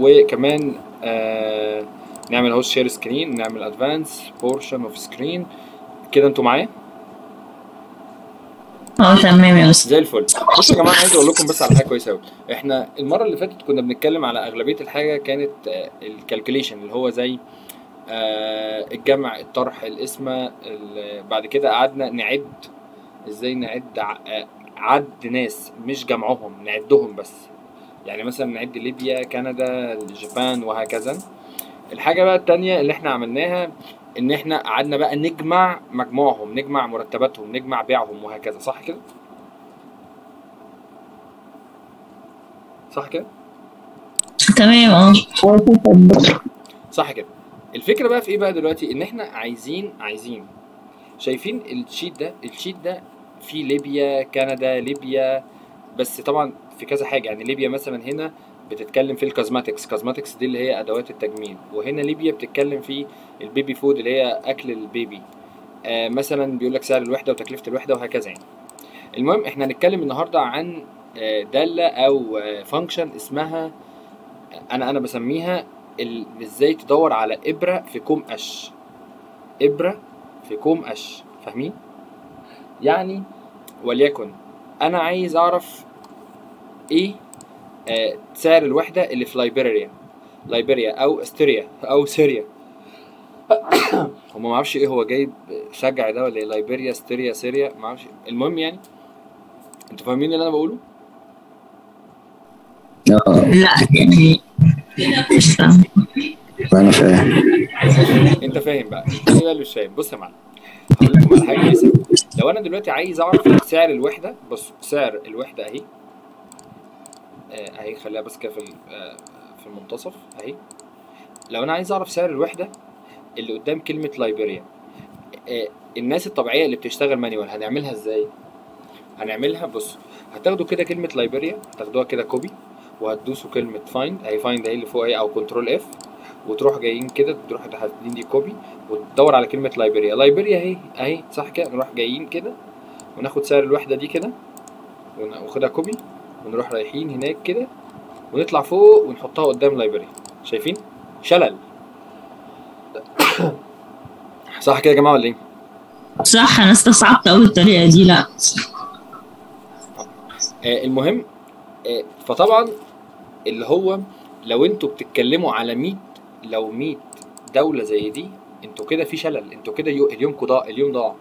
وكمان آه نعمل هوست شير سكرين نعمل ادفانس بورشن اوف سكرين كده انتوا معايا اه تمام يا مستر زي الفل بصوا يا جماعه عايز اقول لكم بس على حاجه كويسه قوي احنا المره اللي فاتت كنا بنتكلم على اغلبيه الحاجه كانت الكالكوليشن اللي هو زي آه، الجمع الطرح القسمه ال- بعد كده قعدنا نعد ازاي نعد ع- آه، عد ناس مش جمعهم نعدهم بس يعني مثلا نعد ليبيا كندا اليابان وهكذا الحاجه بقى التانية اللي احنا عملناها ان احنا قعدنا بقى نجمع مجموعهم نجمع مرتباتهم نجمع بيعهم وهكذا صح كده صح كده تمام اه صح كده الفكره بقى في ايه بقى دلوقتي ان احنا عايزين عايزين شايفين الشيت ده الشيت ده فيه ليبيا كندا ليبيا بس طبعا في كذا حاجه يعني ليبيا مثلا هنا بتتكلم في الكازماتكس كازماتكس دي اللي هي ادوات التجميل وهنا ليبيا بتتكلم في البيبي فود اللي هي اكل البيبي آه مثلا بيقول لك سعر الوحده وتكلفه الوحده وهكذا يعني المهم احنا هنتكلم النهارده عن آه، داله او فانكشن اسمها انا انا بسميها ال- ازاي تدور على ابره في كوم قش ابره في كوم قش فاهمين يعني وليكن انا عايز اعرف ايه آه سعر الوحده اللي في لايبيريا لايبيريا او استريا او سوريا هم ما اعرفش ايه هو جايب شجع ده ولا ايه لايبيريا استريا سوريا ما اعرفش المهم يعني انتوا فاهمين اللي انا بقوله اه لا يعني مش فاهم انا فاهم انت فاهم بقى ايه بقى اللي مش فاهم بص يا معلم هقول لكم على حاجه كويسه لو انا دلوقتي عايز اعرف سعر الوحده بص سعر الوحده اهي آه، اهي خليها بس كده في ال- آه، في المنتصف اهي لو انا عايز اعرف سعر الوحده اللي قدام كلمه لايبيريا آه، الناس الطبيعيه اللي بتشتغل مانيوال هنعملها ازاي هنعملها بص هتاخدوا كده كلمه لايبيريا هتاخدوها كده كوبي وهتدوسوا كلمه فايند اهي فايند اهي اللي فوق اهي او كنترول اف وتروح جايين كده تروح حاطين دي كوبي وتدور على كلمه لايبيريا لايبيريا اهي اهي صح كده نروح جايين كده وناخد سعر الوحده دي كده ون- وناخدها كوبي ونروح رايحين هناك كده ونطلع فوق ونحطها قدام لايبيريا شايفين شلل صح كده يا جماعه ولا ايه صح انا استصعبت قوي الطريقه دي لا آه المهم آه فطبعا اللي هو لو انتوا بتتكلموا على 100 لو 100 دوله زي دي انتوا كده في شلل انتوا كده يو- اليوم ضاع اليوم ضاع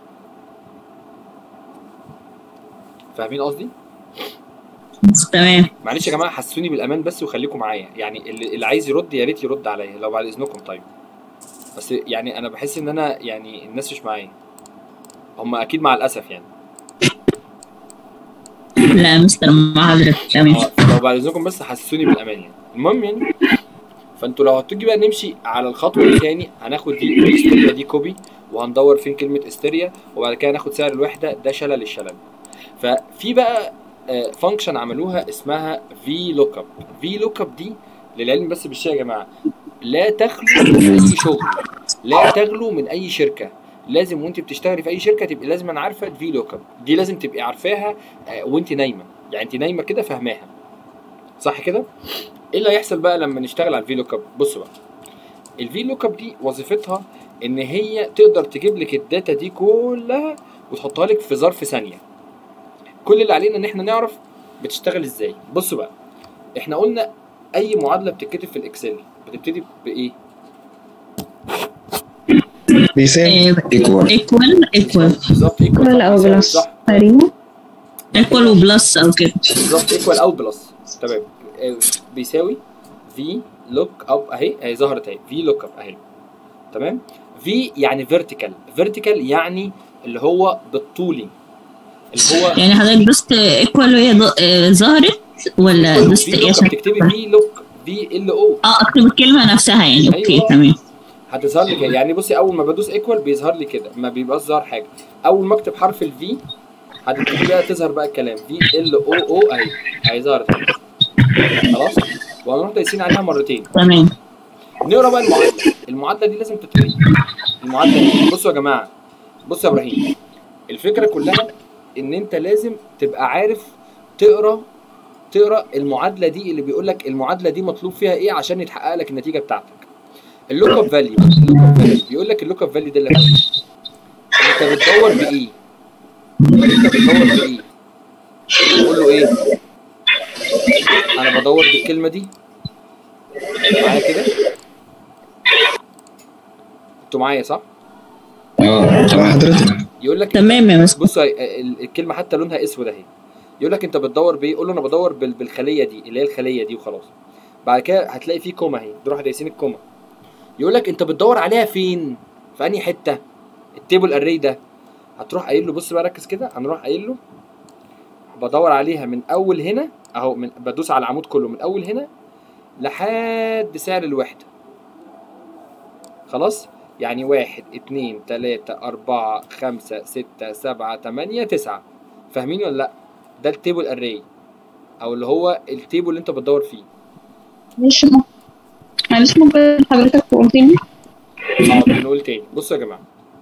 فاهمين قصدي تمام معلش يا جماعه حسوني بالامان بس وخليكم معايا يعني اللي, اللي عايز يرد يا ريت يرد عليا لو بعد اذنكم طيب بس يعني انا بحس ان انا يعني الناس مش معايا هم اكيد مع الاسف يعني لا يا مستر مع حضرتك تمام اه لو بعد اذنكم بس حسوني بالامان يعني المهم يعني فانتوا لو هتيجي بقى نمشي على الخطوه الثاني هناخد دي الاستيريا دي كوبي وهندور فين كلمه استيريا وبعد كده ناخد سعر الوحده ده شلل الشلل ففي بقى فانكشن عملوها اسمها في لوك اب في لوك اب دي للعلم بس بالشيء يا جماعه لا تخلو من اي شغل لا تغلو من اي شركه لازم وانت بتشتغلي في اي شركه تبقي لازم أنا عارفه الفي لوك اب دي لازم تبقي عارفاها آه، وانت نايمه يعني انت نايمه كده فاهماها صح كده ايه اللي هيحصل بقى لما نشتغل على الفي لوك اب بصوا بقى الفي لوك اب دي وظيفتها ان هي تقدر تجيب لك الداتا دي كلها وتحطها لك في ظرف ثانيه كل اللي علينا ان احنا نعرف بتشتغل ازاي بصوا بقى احنا قلنا اي معادله بتتكتب في الاكسل بتبتدي بايه بيساوي ايكوال ايكوال ايكوال بالظبط ايكوال ولا او بلس صح تقريبا ايكوال وبلس او كده بالظبط ايكوال او بلس تمام آه، بيساوي في لوك اب اهي اهي ظهرت اهي في لوك اب اهي تمام في يعني فيرتيكال فيرتيكال يعني اللي هو بالطولي اللي هو يعني حضرتك دوست ايكوال وهي ض- آه، ظهرت ولا دوست في ايه لوك عشان اب تكتبي في لوك في ال او اه اكتب الكلمه نفسها يعني اوكي أيوة. تمام هتظهر لي كده يعني بصي اول ما بدوس ايكوال بيظهر لي كده ما بيبقاش ظاهر حاجه اول ما اكتب حرف الفي هتبتدي بقى تظهر بقى الكلام في ال او او اهي اهي ظهرت أهي. خلاص وهنروح دايسين عليها مرتين تمام نقرا بقى المعادله المعادله دي لازم تتقري المعادله دي بصوا يا جماعه بصوا يا ابراهيم الفكره كلها ان انت لازم تبقى عارف تقرا تقرا المعادله دي اللي بيقول لك المعادله دي مطلوب فيها ايه عشان يتحقق لك النتيجه بتاعتك اللوك اب فاليو اللوك اب فاليو بيقول لك اللوك اب فاليو ده اللي هو انت بتدور بايه انت بتدور بايه تقول له ايه انا بدور بالكلمه دي معايا كده انتوا معايا صح اه مع تمام حضرتك يقول لك تمام يا مستر بص هي- ال- الكلمه حتى لونها اسود اهي يقول لك انت بتدور بايه قول له انا بدور بال- بالخليه دي اللي هي الخليه دي وخلاص بعد كده هتلاقي فيه كوما اهي تروح دايسين الكوما يقول لك انت بتدور عليها فين في انهي حته التيبل اري ده هتروح قايل له بص بقى ركز كده هنروح قايل له بدور عليها من اول هنا اهو من بدوس على العمود كله من اول هنا لحد سعر الوحده خلاص يعني واحد اتنين تلاتة أربعة خمسة ستة سبعة تمانية تسعة فاهمين ولا لأ؟ ده التيبل اري أو اللي هو التيبل اللي أنت بتدور فيه معلش م- معلش ممكن حضرتك تقول تاني اه بنقول تاني بصوا يا جماعة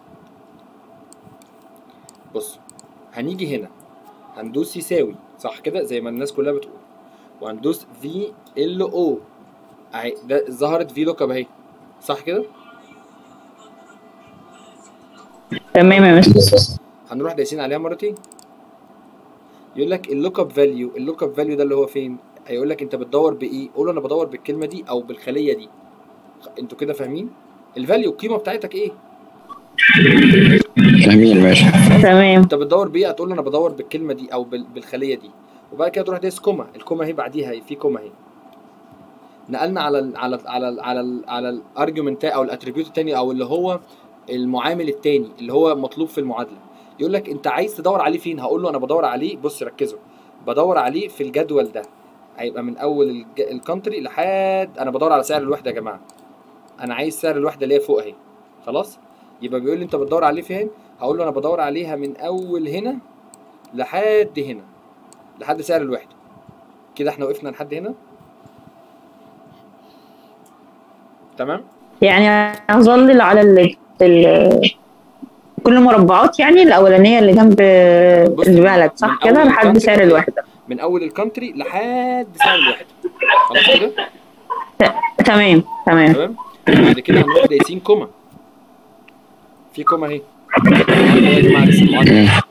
بص هنيجي هنا هندوس يساوي صح كده زي ما الناس كلها بتقول وهندوس في ال او اهي ده ظهرت في لوك اب اهي صح كده تمام يا مستر هنروح دايسين عليها مرتين يقول لك اللوك اب فاليو اللوك اب فاليو ده اللي هو فين هيقول لك انت بتدور بايه قول له انا بدور بالكلمه دي او بالخليه دي انتوا كده فاهمين الفاليو القيمه بتاعتك ايه فاهمين ماشي تمام انت بتدور بايه هتقول له انا بدور بالكلمه دي او بال- بالخليه دي وبعد كده تروح دايس كوما الكوما اهي بعديها في كوما اهي نقلنا على ال على ال على ال على ال على الارجيومنت او الاتريبيوت التاني او اللي هو المعامل التاني اللي هو مطلوب في المعادله يقول لك انت عايز تدور عليه فين هقول له انا بدور عليه بص ركزوا بدور عليه في الجدول ده هيبقى من اول الج- الكونتري لحد انا بدور على سعر الوحده يا جماعه انا عايز سعر الوحده اللي هي فوق اهي خلاص يبقى بيقول لي انت بتدور عليه فين هقول له انا بدور عليها من اول هنا لحد هنا لحد سعر الوحده كده احنا وقفنا لحد هنا تمام يعني هظلل على ال ال كل مربعات يعني الأولانية اللي جنب بص، البلد من صح أول كده لحد الكونتري سعر الوحدة من اول الكونتري لحد سعر الوحده خلاص كده تمام تمام تمام بعد كده هنروح دايسين كوما في كوما اهي المعادلة يا جماعة لسه المعادلة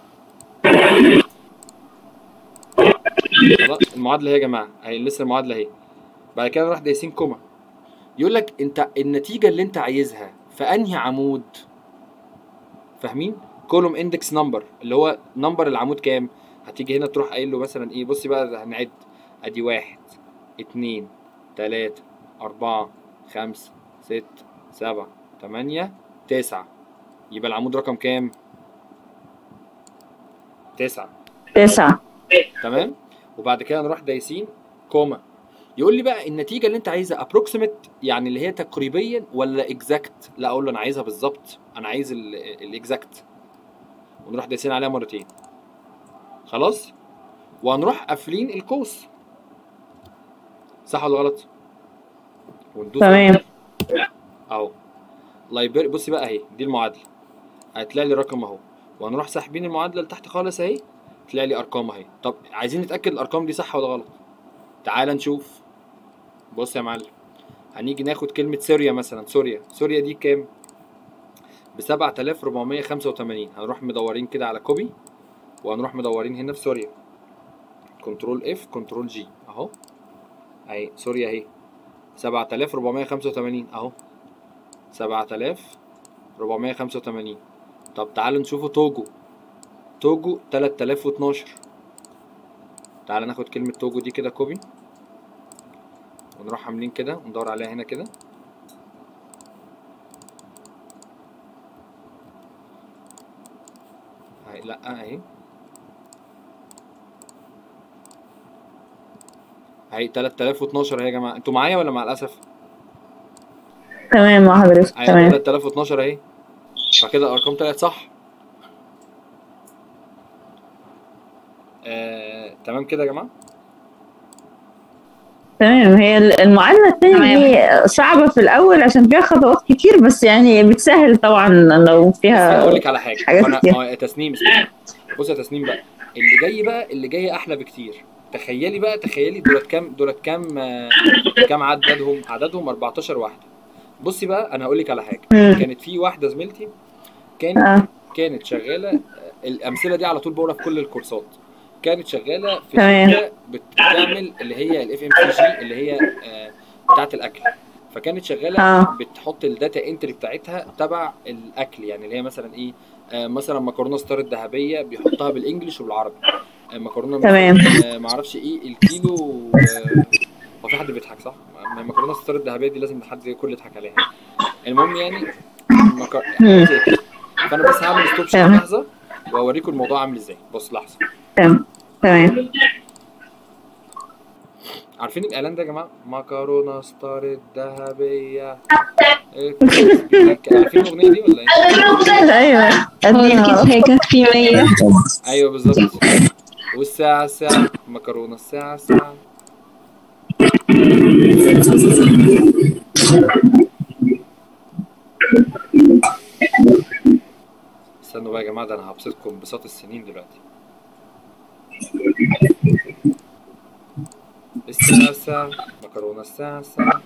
خلاص المعادلة اهي يا جماعة اهي لسه المعادلة اهي بعد كده نروح دايسين كوما يقول لك انت النتيجة اللي انت عايزها في انهي عمود فاهمين كولوم اندكس نمبر اللي هو نمبر العمود كام هتيجي هنا تروح قايل له مثلا ايه بصي بقى هنعد ادي واحد اتنين تلاتة أربعة خمسة ست سبعة تمانية تسعة يبقى العمود رقم كام؟ تسعة تسعة تمام وبعد كده نروح دايسين كوما يقول لي بقى النتيجه اللي انت عايزها ابروكسيمت يعني اللي هي تقريبيا ولا اكزاكت لا اقول له انا عايزها بالظبط انا عايز الاكزاكت ونروح دايسين عليها مرتين خلاص وهنروح قافلين القوس صح ولا غلط وندوس تمام اهو لايبرري بصي بقى اهي دي المعادله هتلاقي لي رقم اهو وهنروح ساحبين المعادله لتحت خالص اهي تلاقي لي ارقام اهي طب عايزين نتاكد الارقام دي صح ولا غلط تعال نشوف بص يا معلم هنيجي ناخد كلمه سوريا مثلا سوريا سوريا دي كام ب 7485 هنروح مدورين كده على كوبي وهنروح مدورين هنا في سوريا كنترول اف كنترول جي اهو اهي سوريا اهي 7485 اهو 7485 طب تعالوا نشوفوا توجو توجو 3012 تعال ناخد كلمة توجو دي كده كوبي ونروح عاملين كده وندور عليها هنا كده اهي لا اهي اهي 3012 اهي يا جماعة انتوا معايا ولا مع الأسف؟ تمام مع حضرتك اهي تمام 3012 اهي فكده الأرقام طلعت صح آه، تمام كده يا جماعة؟ تمام هي المعادلة التانية دي صعبة في الأول عشان فيها خطوات كتير بس يعني بتسهل طبعا لو بس فيها اقول لك على حاجه حاجات وانا كتير. اه يا تسنيم اسمعي. بص يا تسنيم بقى اللي جاي بقى اللي جاي احلى بكتير تخيلي بقى تخيلي دولت كام دولت كام آه، كام عددهم عددهم 14 واحده بصي بقى انا هقول لك على حاجه مم. كانت في واحده زميلتي كانت اه كانت شغاله آه، الامثله دي على طول بقولها في كل الكورسات كانت شغاله في تمام. شركه بت- بتعمل اللي هي الاف ام سي جي اللي هي آه، بتاعه الاكل فكانت شغاله اه بتحط الداتا انتري بتاعتها تبع الاكل يعني اللي هي مثلا ايه آه مثلا مكرونه ستار الذهبيه بيحطها بالانجلش وبالعربي آه مكرونه مثلاً، تمام. آه معرفش ايه الكيلو آه هو في حد بيضحك صح؟ ما- مكرونه ستار الذهبيه دي لازم حد كل يضحك عليها المهم يعني مكر... مم. زي كده. فانا بس هعمل ستوب شوت تمام. لحظه واوريكم الموضوع عامل ازاي بص لحظه تمام تمام عارفين الاعلان ده يا جماعه مكرونه ستار الذهبيه إيه، عارفين الاغنيه دي ولا ايه؟ ايوه هو اديها الكيس هيكفي 100 ايوه بالظبط والساعة الساعة مكرونة الساعة الساعة استنوا بقى يا جماعة ده انا هبسطكم انبساط السنين دلوقتي الساعة الساعة مكرونة الساعة الساعة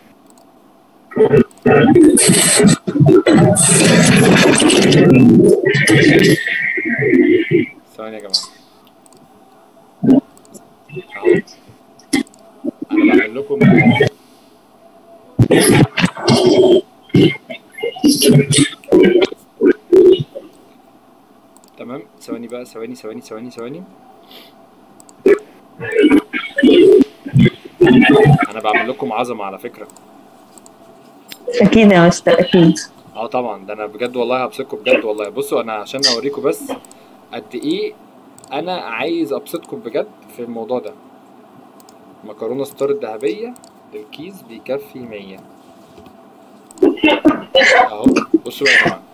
ثواني يا جماعة اهو انا بعمل لكم تمام ثواني بقى ثواني ثواني ثواني ثواني انا بعمل لكم عظمة على فكرة اكيد يا مستر اكيد اه طبعا ده انا بجد والله هبسطكم بجد والله بصوا انا عشان اوريكم بس قد ايه انا عايز ابسطكم بجد في الموضوع ده مكرونه ستار الذهبيه الكيس بيكفي 100 اهو بصوا بقى يا جماعه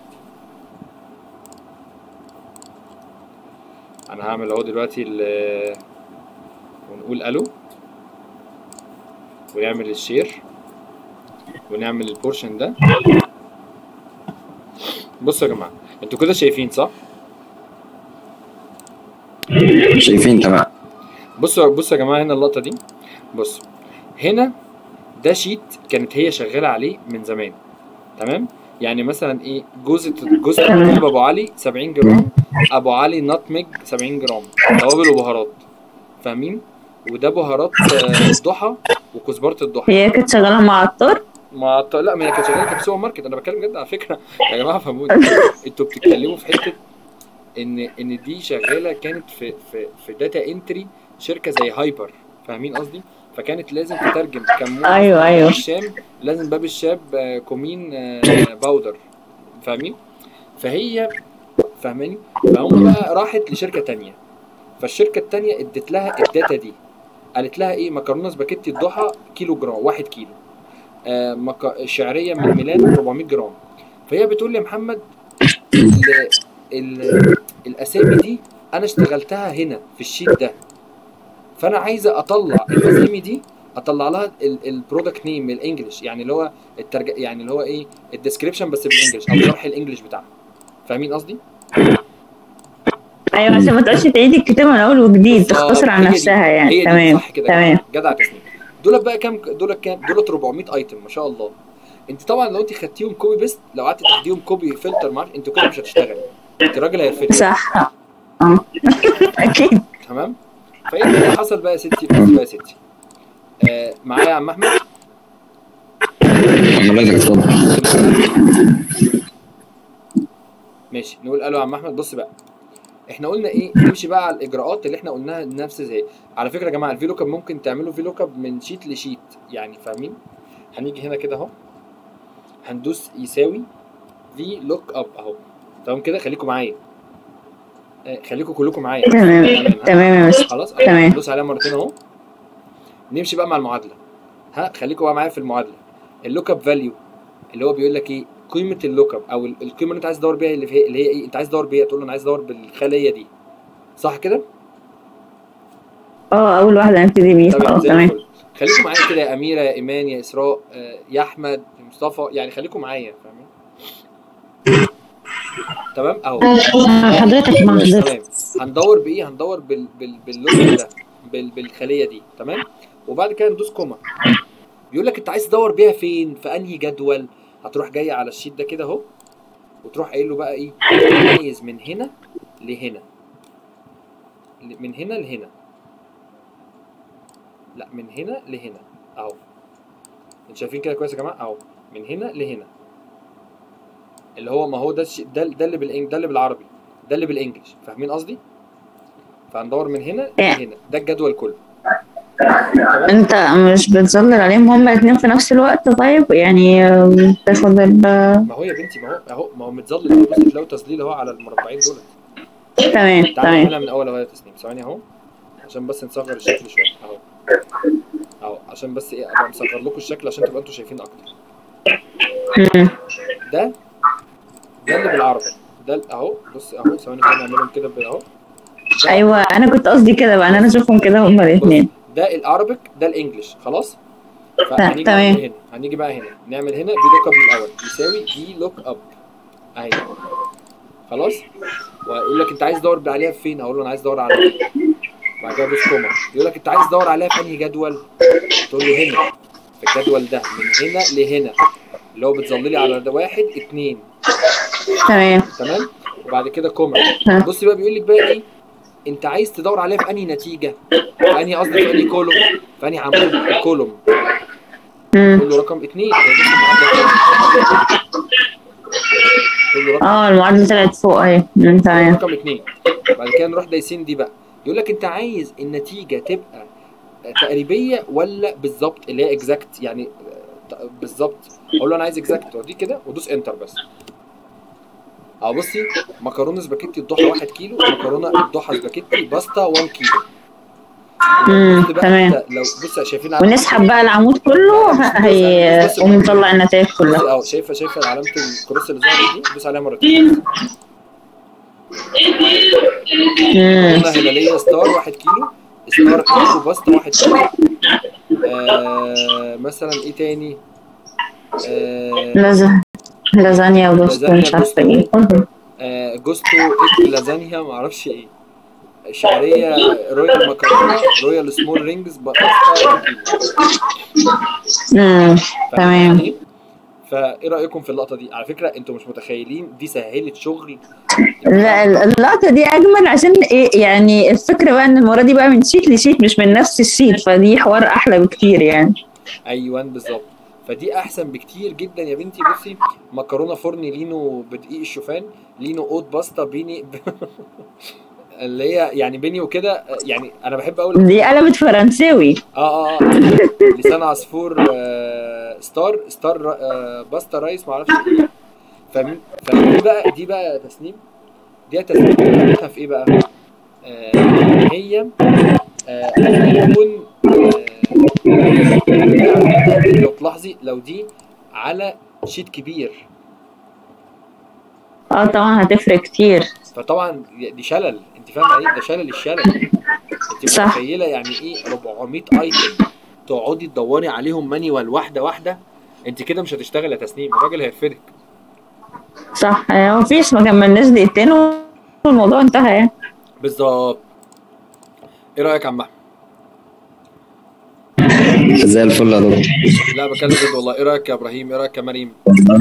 انا هعمل اهو دلوقتي ال ونقول الو ونعمل الشير ونعمل البورشن ده بصوا يا جماعه انتوا كده شايفين صح شايفين تمام بصوا بصوا يا جماعه هنا اللقطه دي بصوا هنا ده شيت كانت هي شغاله عليه من زمان تمام يعني مثلا ايه جوزة جوزة الكوب ابو علي 70 جرام ابو علي نتمج 70 جرام توابل وبهارات فاهمين وده بهارات آه، الضحى وكزبره الضحى هي كانت شغاله مع عطار ما ط- لا ما هي كانت شغاله كانت في سوبر ماركت انا بتكلم جد على فكره يا جماعه فهموني انتوا بتتكلموا في حته ان ان دي شغاله كانت في في في داتا انتري شركه زي هايبر فاهمين قصدي فكانت لازم تترجم كمون أيوة، أيوة. باب الشام لازم باب الشاب آه، كومين آه، باودر فاهمين فهي فاهماني فهم بقى راحت لشركه تانية فالشركه التانية ادت لها الداتا دي قالت لها ايه مكرونه سباكيتي الضحى كيلو جرام واحد كيلو آه مك... شعريه من ميلان 400 جرام فهي بتقول لي يا محمد ال... ال... الاسامي دي انا اشتغلتها هنا في الشيت ده فانا عايزه اطلع الاسامي دي اطلع لها البرودكت نيم بالانجلش يعني اللي هو الترج... يعني اللي هو ايه الديسكريبشن بس بالانجلش او شرح الانجليش بتاعها فاهمين قصدي؟ ايوه عشان ما تقعدش تعيد الكتابه من اول وجديد بالظبط، تختصر عن هي دي- نفسها هي يعني دي تمام صح كده تمام جدع تسليم دول بقى كام دول كام دول 400 ايتم ما شاء الله انت طبعا لو انت خدتيهم كوبي بيست لو قعدتي تاخديهم كوبي فلتر معرفش انت كده مش هتشتغلي انت راجل هيرفدك صح اه اكيد تمام فايه اللي حصل بقى يا ستي بص بقى يا ستي آه معايا يا عم احمد حضرتك اتفضل ماشي نقول الو يا عم احمد بص بقى احنا قلنا ايه نمشي بقى على الاجراءات اللي احنا قلناها نفس زي على فكره يا جماعه الفي لوك اب ممكن تعملوا في لوك اب من شيت لشيت يعني فاهمين هنيجي هنا كده اهو هندوس يساوي في لوك اب اهو تمام كده خليكم معايا آه، خليكم كلكم معايا تمام ها؟ تمام يا مستر خلاص تمام. ندوس عليها مرتين اهو نمشي بقى مع المعادله ها خليكم بقى معايا في المعادله اللوك اب فاليو اللي هو بيقول لك ايه قيمه اللوك اب او ال- القيمه اللي انت عايز تدور بيها اللي هي اللي هي ايه انت عايز تدور بيها تقول له انا عايز ادور بالخليه دي صح كده اه اول واحده نبتدي بيها تمام اه زي تمام الفل خليكم معايا كده يا اميره يا ايمان يا اسراء آه، يا احمد يا مصطفى يعني خليكم معايا فاهمين تمام اهو حضرتك مع حضرتك تمام هندور بايه هندور بال بال باللوك ده بال بالخليه دي تمام وبعد كده ندوس كوما بيقول لك انت عايز تدور بيها فين في انهي جدول هتروح جاي على الشيت ده كده اهو وتروح قايل له بقى ايه عايز من هنا لهنا ل- من هنا لهنا لا من هنا لهنا اهو انتوا شايفين كده كويس يا جماعه اهو من هنا لهنا اللي هو ما هو ده الش- ده ده اللي بالإنج... ده اللي بالعربي ده اللي بالانجلش فاهمين قصدي فهندور من هنا إيه. لهنا ده الجدول كله انت مش بتظلل عليهم هما الاتنين في نفس الوقت طيب يعني آم، تاخد ال ما هو يا بنتي ما هو اهو ما هو متظلل بص تلاقوا تظليل اهو على المربعين دول تمام تعالى تمام نعملها من اول اهو يا تسنيم ثواني اهو عشان بس نصغر الشكل شويه اهو اهو عشان بس ايه ابقى مصغر لكم الشكل عشان تبقى انتوا شايفين اكتر مم. ده ده اللي بالعربي ده ال- اهو بص اهو ثواني كده نعملهم كده ب- اهو ده- ايوه انا كنت قصدي كده بقى ان انا اشوفهم كده هما الاتنين ده الارابيك ده الانجليش خلاص فهنيجي تمام. نعمل هنا هنيجي بقى هنا نعمل هنا في لوك اب من الاول يساوي دي لوك اب اهي خلاص ويقول لك انت عايز تدور عليها فين اقول له انا عايز ادور على دي بعد كده ادوس كوما يقول لك انت عايز تدور عليها في انهي جدول تقول له هنا في الجدول ده من هنا لهنا اللي هو بتظللي على ده واحد اتنين تمام تمام وبعد كده كوما ها. بص بقى بيقول لك بقى ايه انت عايز تدور عليها في انهي نتيجه في انهي قصدي في انهي كولوم في انهي عمود الكولوم مم. تقول له رقم اثنين هو بص المعادلة كده. تقول له رقم اه المعادلة طلعت فوق اهي مم، تمام رقم اثنين بعد كده نروح دايسين دي بقى يقول لك انت عايز النتيجه تبقى تقريبيه ولا بالظبط اللي هي اكزاكت يعني آه، بالظبط اقول له انا عايز اكزاكت واديه كده ودوس انتر بس اه بصي مكرونه سباكيتي الضحى 1 كيلو مكرونه الضحى سباكيتي باستا 1 كيلو مم، بص بقى تمام. انت لو بص شايفين ونسحب بقى العمود كله ه- هيقوم مطلع النتائج بصي كلها اه شايفه شايفه علامه الكروس اللي ظهرت دي دوس عليها مرتين مم. قلنا هلالية ستار واحد كيلو ستار كيلو باستا واحد كيلو آه مثلا ايه تاني آه لز- لازانيا وجوست لازانيا مش عارفة جوستو. ايه آه جوستو إيه لازانيا معرفش ايه شعرية رويال مكرونة رويال سمول رينجز باستا واحد كيلو مم. تمام. فاهمين؟ فايه رايكم في اللقطه دي على فكره انتوا مش متخيلين دي سهلت شغل لا ال- اللقطة دي أجمل عشان إيه يعني الفكرة بقى إن المرة دي بقى من شيت لشيت مش من نفس الشيت فدي حوار أحلى بكتير يعني ايوه بالظبط فدي احسن بكتير جدا يا بنتي بصي مكرونه فرن لينو بدقيق الشوفان لينو اوت باستا بيني اللي هي يعني بيني وكده يعني انا بحب قوي دي قلبت فرنساوي اه اه اه لسان عصفور آه ستار ستار آه باستا رايس معرفش ايه فاهمين فدي بقى دي بقى تسنيم دي تسنيم حلاوتها في ايه بقى؟ آه إن هي آه تكون آه لو تلاحظي لو دي على شيت كبير اه طبعا هتفرق كتير فطبعا دي شلل انت فاهمه ايه ده شلل الشلل انت صح. متخيله يعني ايه 400 ايتم تقعدي تدوري عليهم مانيوال واحده واحده انت كده مش هتشتغل يا تسنيم الراجل هيرفدك صح يعني مفيش ما كملناش دقيقتين والموضوع انتهى يعني بالظبط ايه رايك يا عم احمد زي الفل يا دكتور لا بكلم جد والله ايه رايك يا ابراهيم ايه رايك يا مريم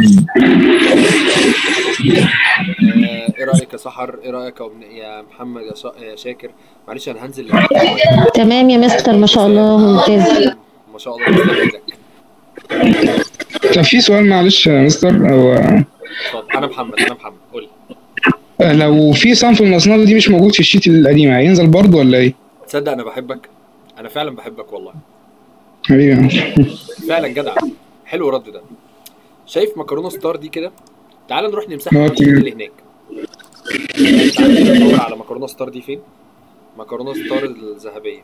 آه، ايه رايك يا سحر ايه رايك يا أمن- يا محمد يا, شا... يا شاكر معلش انا هنزل تمام يا مستر ما شاء الله ممتاز ما شاء الله تسلم ايدك كان في سؤال معلش يا مستر او اتفضل انا محمد انا محمد قول لي لو في صنف من الاصناف دي مش موجود في الشيت القديم هينزل برضه ولا ايه؟ تصدق انا بحبك انا فعلا بحبك والله حبيبي يا مستر. فعلا جدع حلو الرد ده شايف مكرونه ستار دي كده تعال نروح نمسحها اه، من الشيت تمام. اللي هناك تعال كده ندور على مكرونه ستار دي فين مكرونه ستار الذهبيه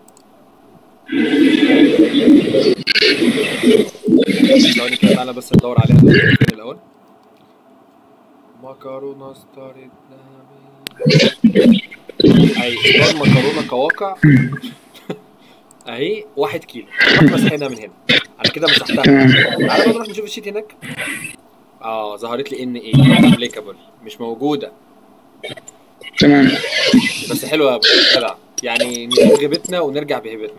ثواني كده تعالى بس ندور عليها دول فين الاول مكرونه ستار الذهبيه اي ستار مكرونه كواقع اهي واحد كيلو نروح مسحينها من هنا على كده مسحتها تمام تعالى بقى نروح نشوف الشيت هناك اه ظهرت لي ان ايه ابليكابل مش موجوده تمام بس حلوه يا ابو جدع يعني نسيب غيبتنا ونرجع بهيبتنا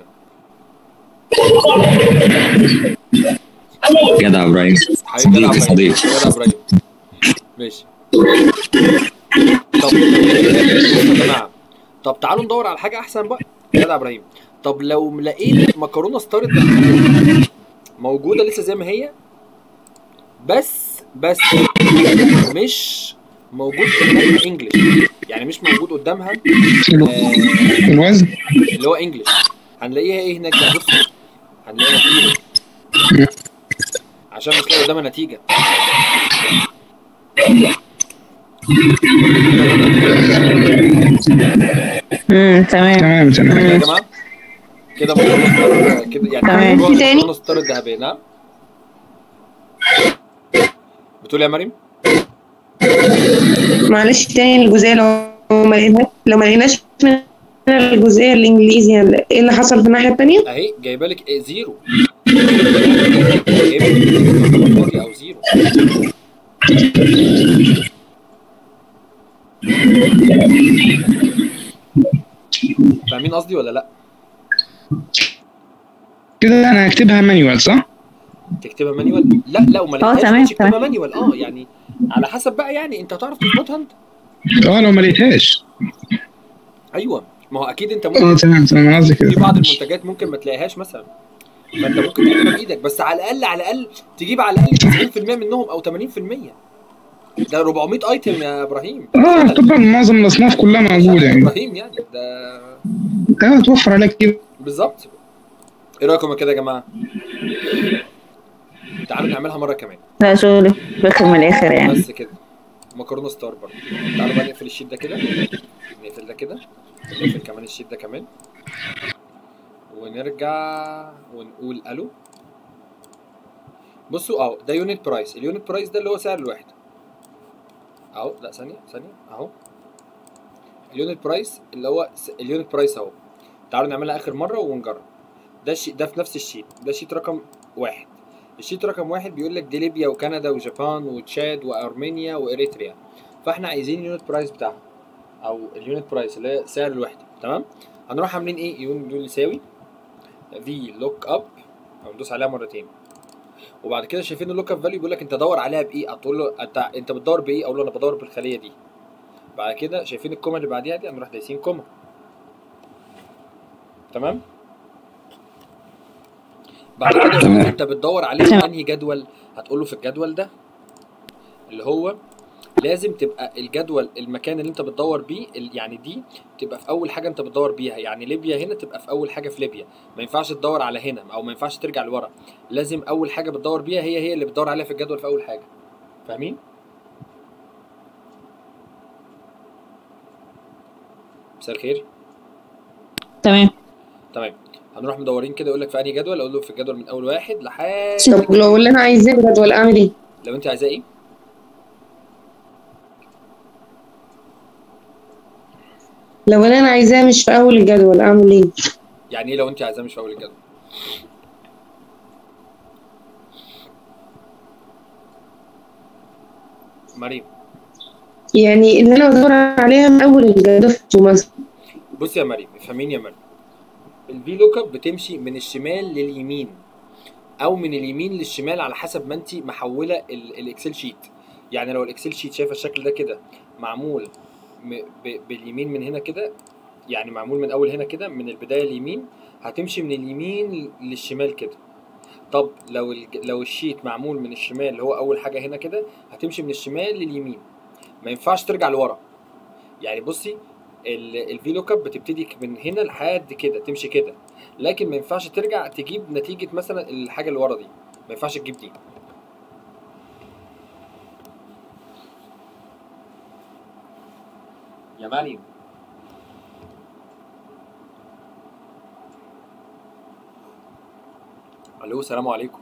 جدع ابراهيم حبيبي جدع صديقي ابراهيم صديق جدع ابراهيم ماشي طب يا جماعه طب تعالوا ندور على حاجه احسن بقى جدع ابراهيم طب لو لقيت مكرونه ستارت موجوده لسه زي ما هي بس بس مش موجود قدامها انجلش يعني مش موجود قدامها آه الوزن اللي هو انجلش هنلاقيها ايه هناك بقى بص هنلاقيها زيرو عشان مش لاقي قدامها نتيجه امم تمام تمام تمام يا جماعه كده مكرونه كده يعني تمام. جوه في تاني؟ مكرونه ستار الذهبيه نعم بتقول يا مريم معلش تاني الجزئية لو ما لقيناش لو ما لقيناش من الجزئية الإنجليزي يعني إيه اللي حصل في الناحية التانية؟ اهي جايبه لك إيه زيرو جايبه لك فاضي او زيرو فاهمين قصدي ولا لا؟ كده انا هكتبها مانيوال صح؟ تكتبها مانيوال لا لا وما اه، لقيتهاش تمام، مش تكتبها تمام. مانيوال اه يعني على حسب بقى يعني انت هتعرف تظبطها انت اه لو ما لقيتهاش ايوه ما هو اكيد انت اه ممكن تمام تمام انا قصدي في كده بعض المنتجات ممكن ما تلاقيهاش مثلا فانت ممكن تجيبها بايدك بس على الاقل على الاقل تجيب على الاقل 90% منهم او 80% ده 400 ايتم يا ابراهيم اه طبعا معظم الاصناف كلها موجوده يا يعني ابراهيم يعني ده اه توفر عليك كتير بالظبط ايه رايكم كده يا جماعه تعالوا نعملها مره كمان لا شغل فخر من الاخر يعني بس كده مكرونه ستار برضه تعالوا بقى نقفل الشيت ده كده نقفل ده كده نقفل كمان الشيت ده كمان ونرجع ونقول الو بصوا اهو ده يونت برايس اليونت برايس ده اللي هو سعر الوحده اهو لا ثانيه ثانيه اهو اليونت برايس اللي هو س- اليونت برايس اهو تعالوا نعملها اخر مره ونجرب ده الشيت ده في نفس الشيت ده شيت رقم واحد الشيت رقم واحد بيقول لك دي ليبيا وكندا وجابان وتشاد وارمينيا واريتريا فاحنا عايزين اليونت برايس بتاعها او اليونت برايس اللي هي سعر الوحده تمام هنروح عاملين ايه يون دول يساوي في لوك اب او ندوس عليها مرتين وبعد كده شايفين اللوك اب فاليو بيقول لك انت دور عليها بايه هتقول له انت انت بتدور بايه اقول له انا بدور بالخليه دي بعد كده شايفين الكوما اللي بعديها دي هنروح دايسين كوما تمام بعد كده يقول تمام. لك انت بتدور عليه في انهي جدول هتقول له في الجدول ده اللي هو لازم تبقى الجدول المكان اللي انت بتدور بيه ال- يعني دي تبقى في اول حاجه انت بتدور بيها يعني ليبيا هنا تبقى في اول حاجه في ليبيا ما ينفعش تدور على هنا او ما ينفعش ترجع لورا لازم اول حاجه بتدور بيها هي هي اللي بتدور عليها في الجدول في اول حاجه فاهمين مساء الخير تمام تمام هنروح مدورين كده يقول لك في انهي جدول اقول له في الجدول من اول واحد لحد طب لو اللي أنا عايزاه بجدول أعمل إيه؟ لو انت عايزاه ايه لو اللي أنا عايزاه مش في أول الجدول أعمل إيه؟ يعني ايه لو انت عايزاه مش في اول الجدول مريم يعني اللي أنا بدور عليها من أول الجدول مثلا بص يا مريم افهميني يا مريم الفي لوك اب بتمشي من الشمال لليمين او من اليمين للشمال على حسب ما انت محوله ال- الاكسل شيت يعني لو الاكسل شيت شايفه الشكل ده كده معمول م- ب- باليمين من هنا كده يعني معمول من اول هنا كده من البدايه اليمين هتمشي من اليمين للشمال كده طب لو الج- لو الشيت معمول من الشمال اللي هو اول حاجه هنا كده هتمشي من الشمال لليمين ما ينفعش ترجع لورا يعني بصي الفي لوك اب بتبتدي من هنا لحد كده تمشي كده لكن ما ينفعش ترجع تجيب نتيجه مثلا الحاجه اللي ورا دي ما ينفعش تجيب دي يا مريم الو السلام عليكم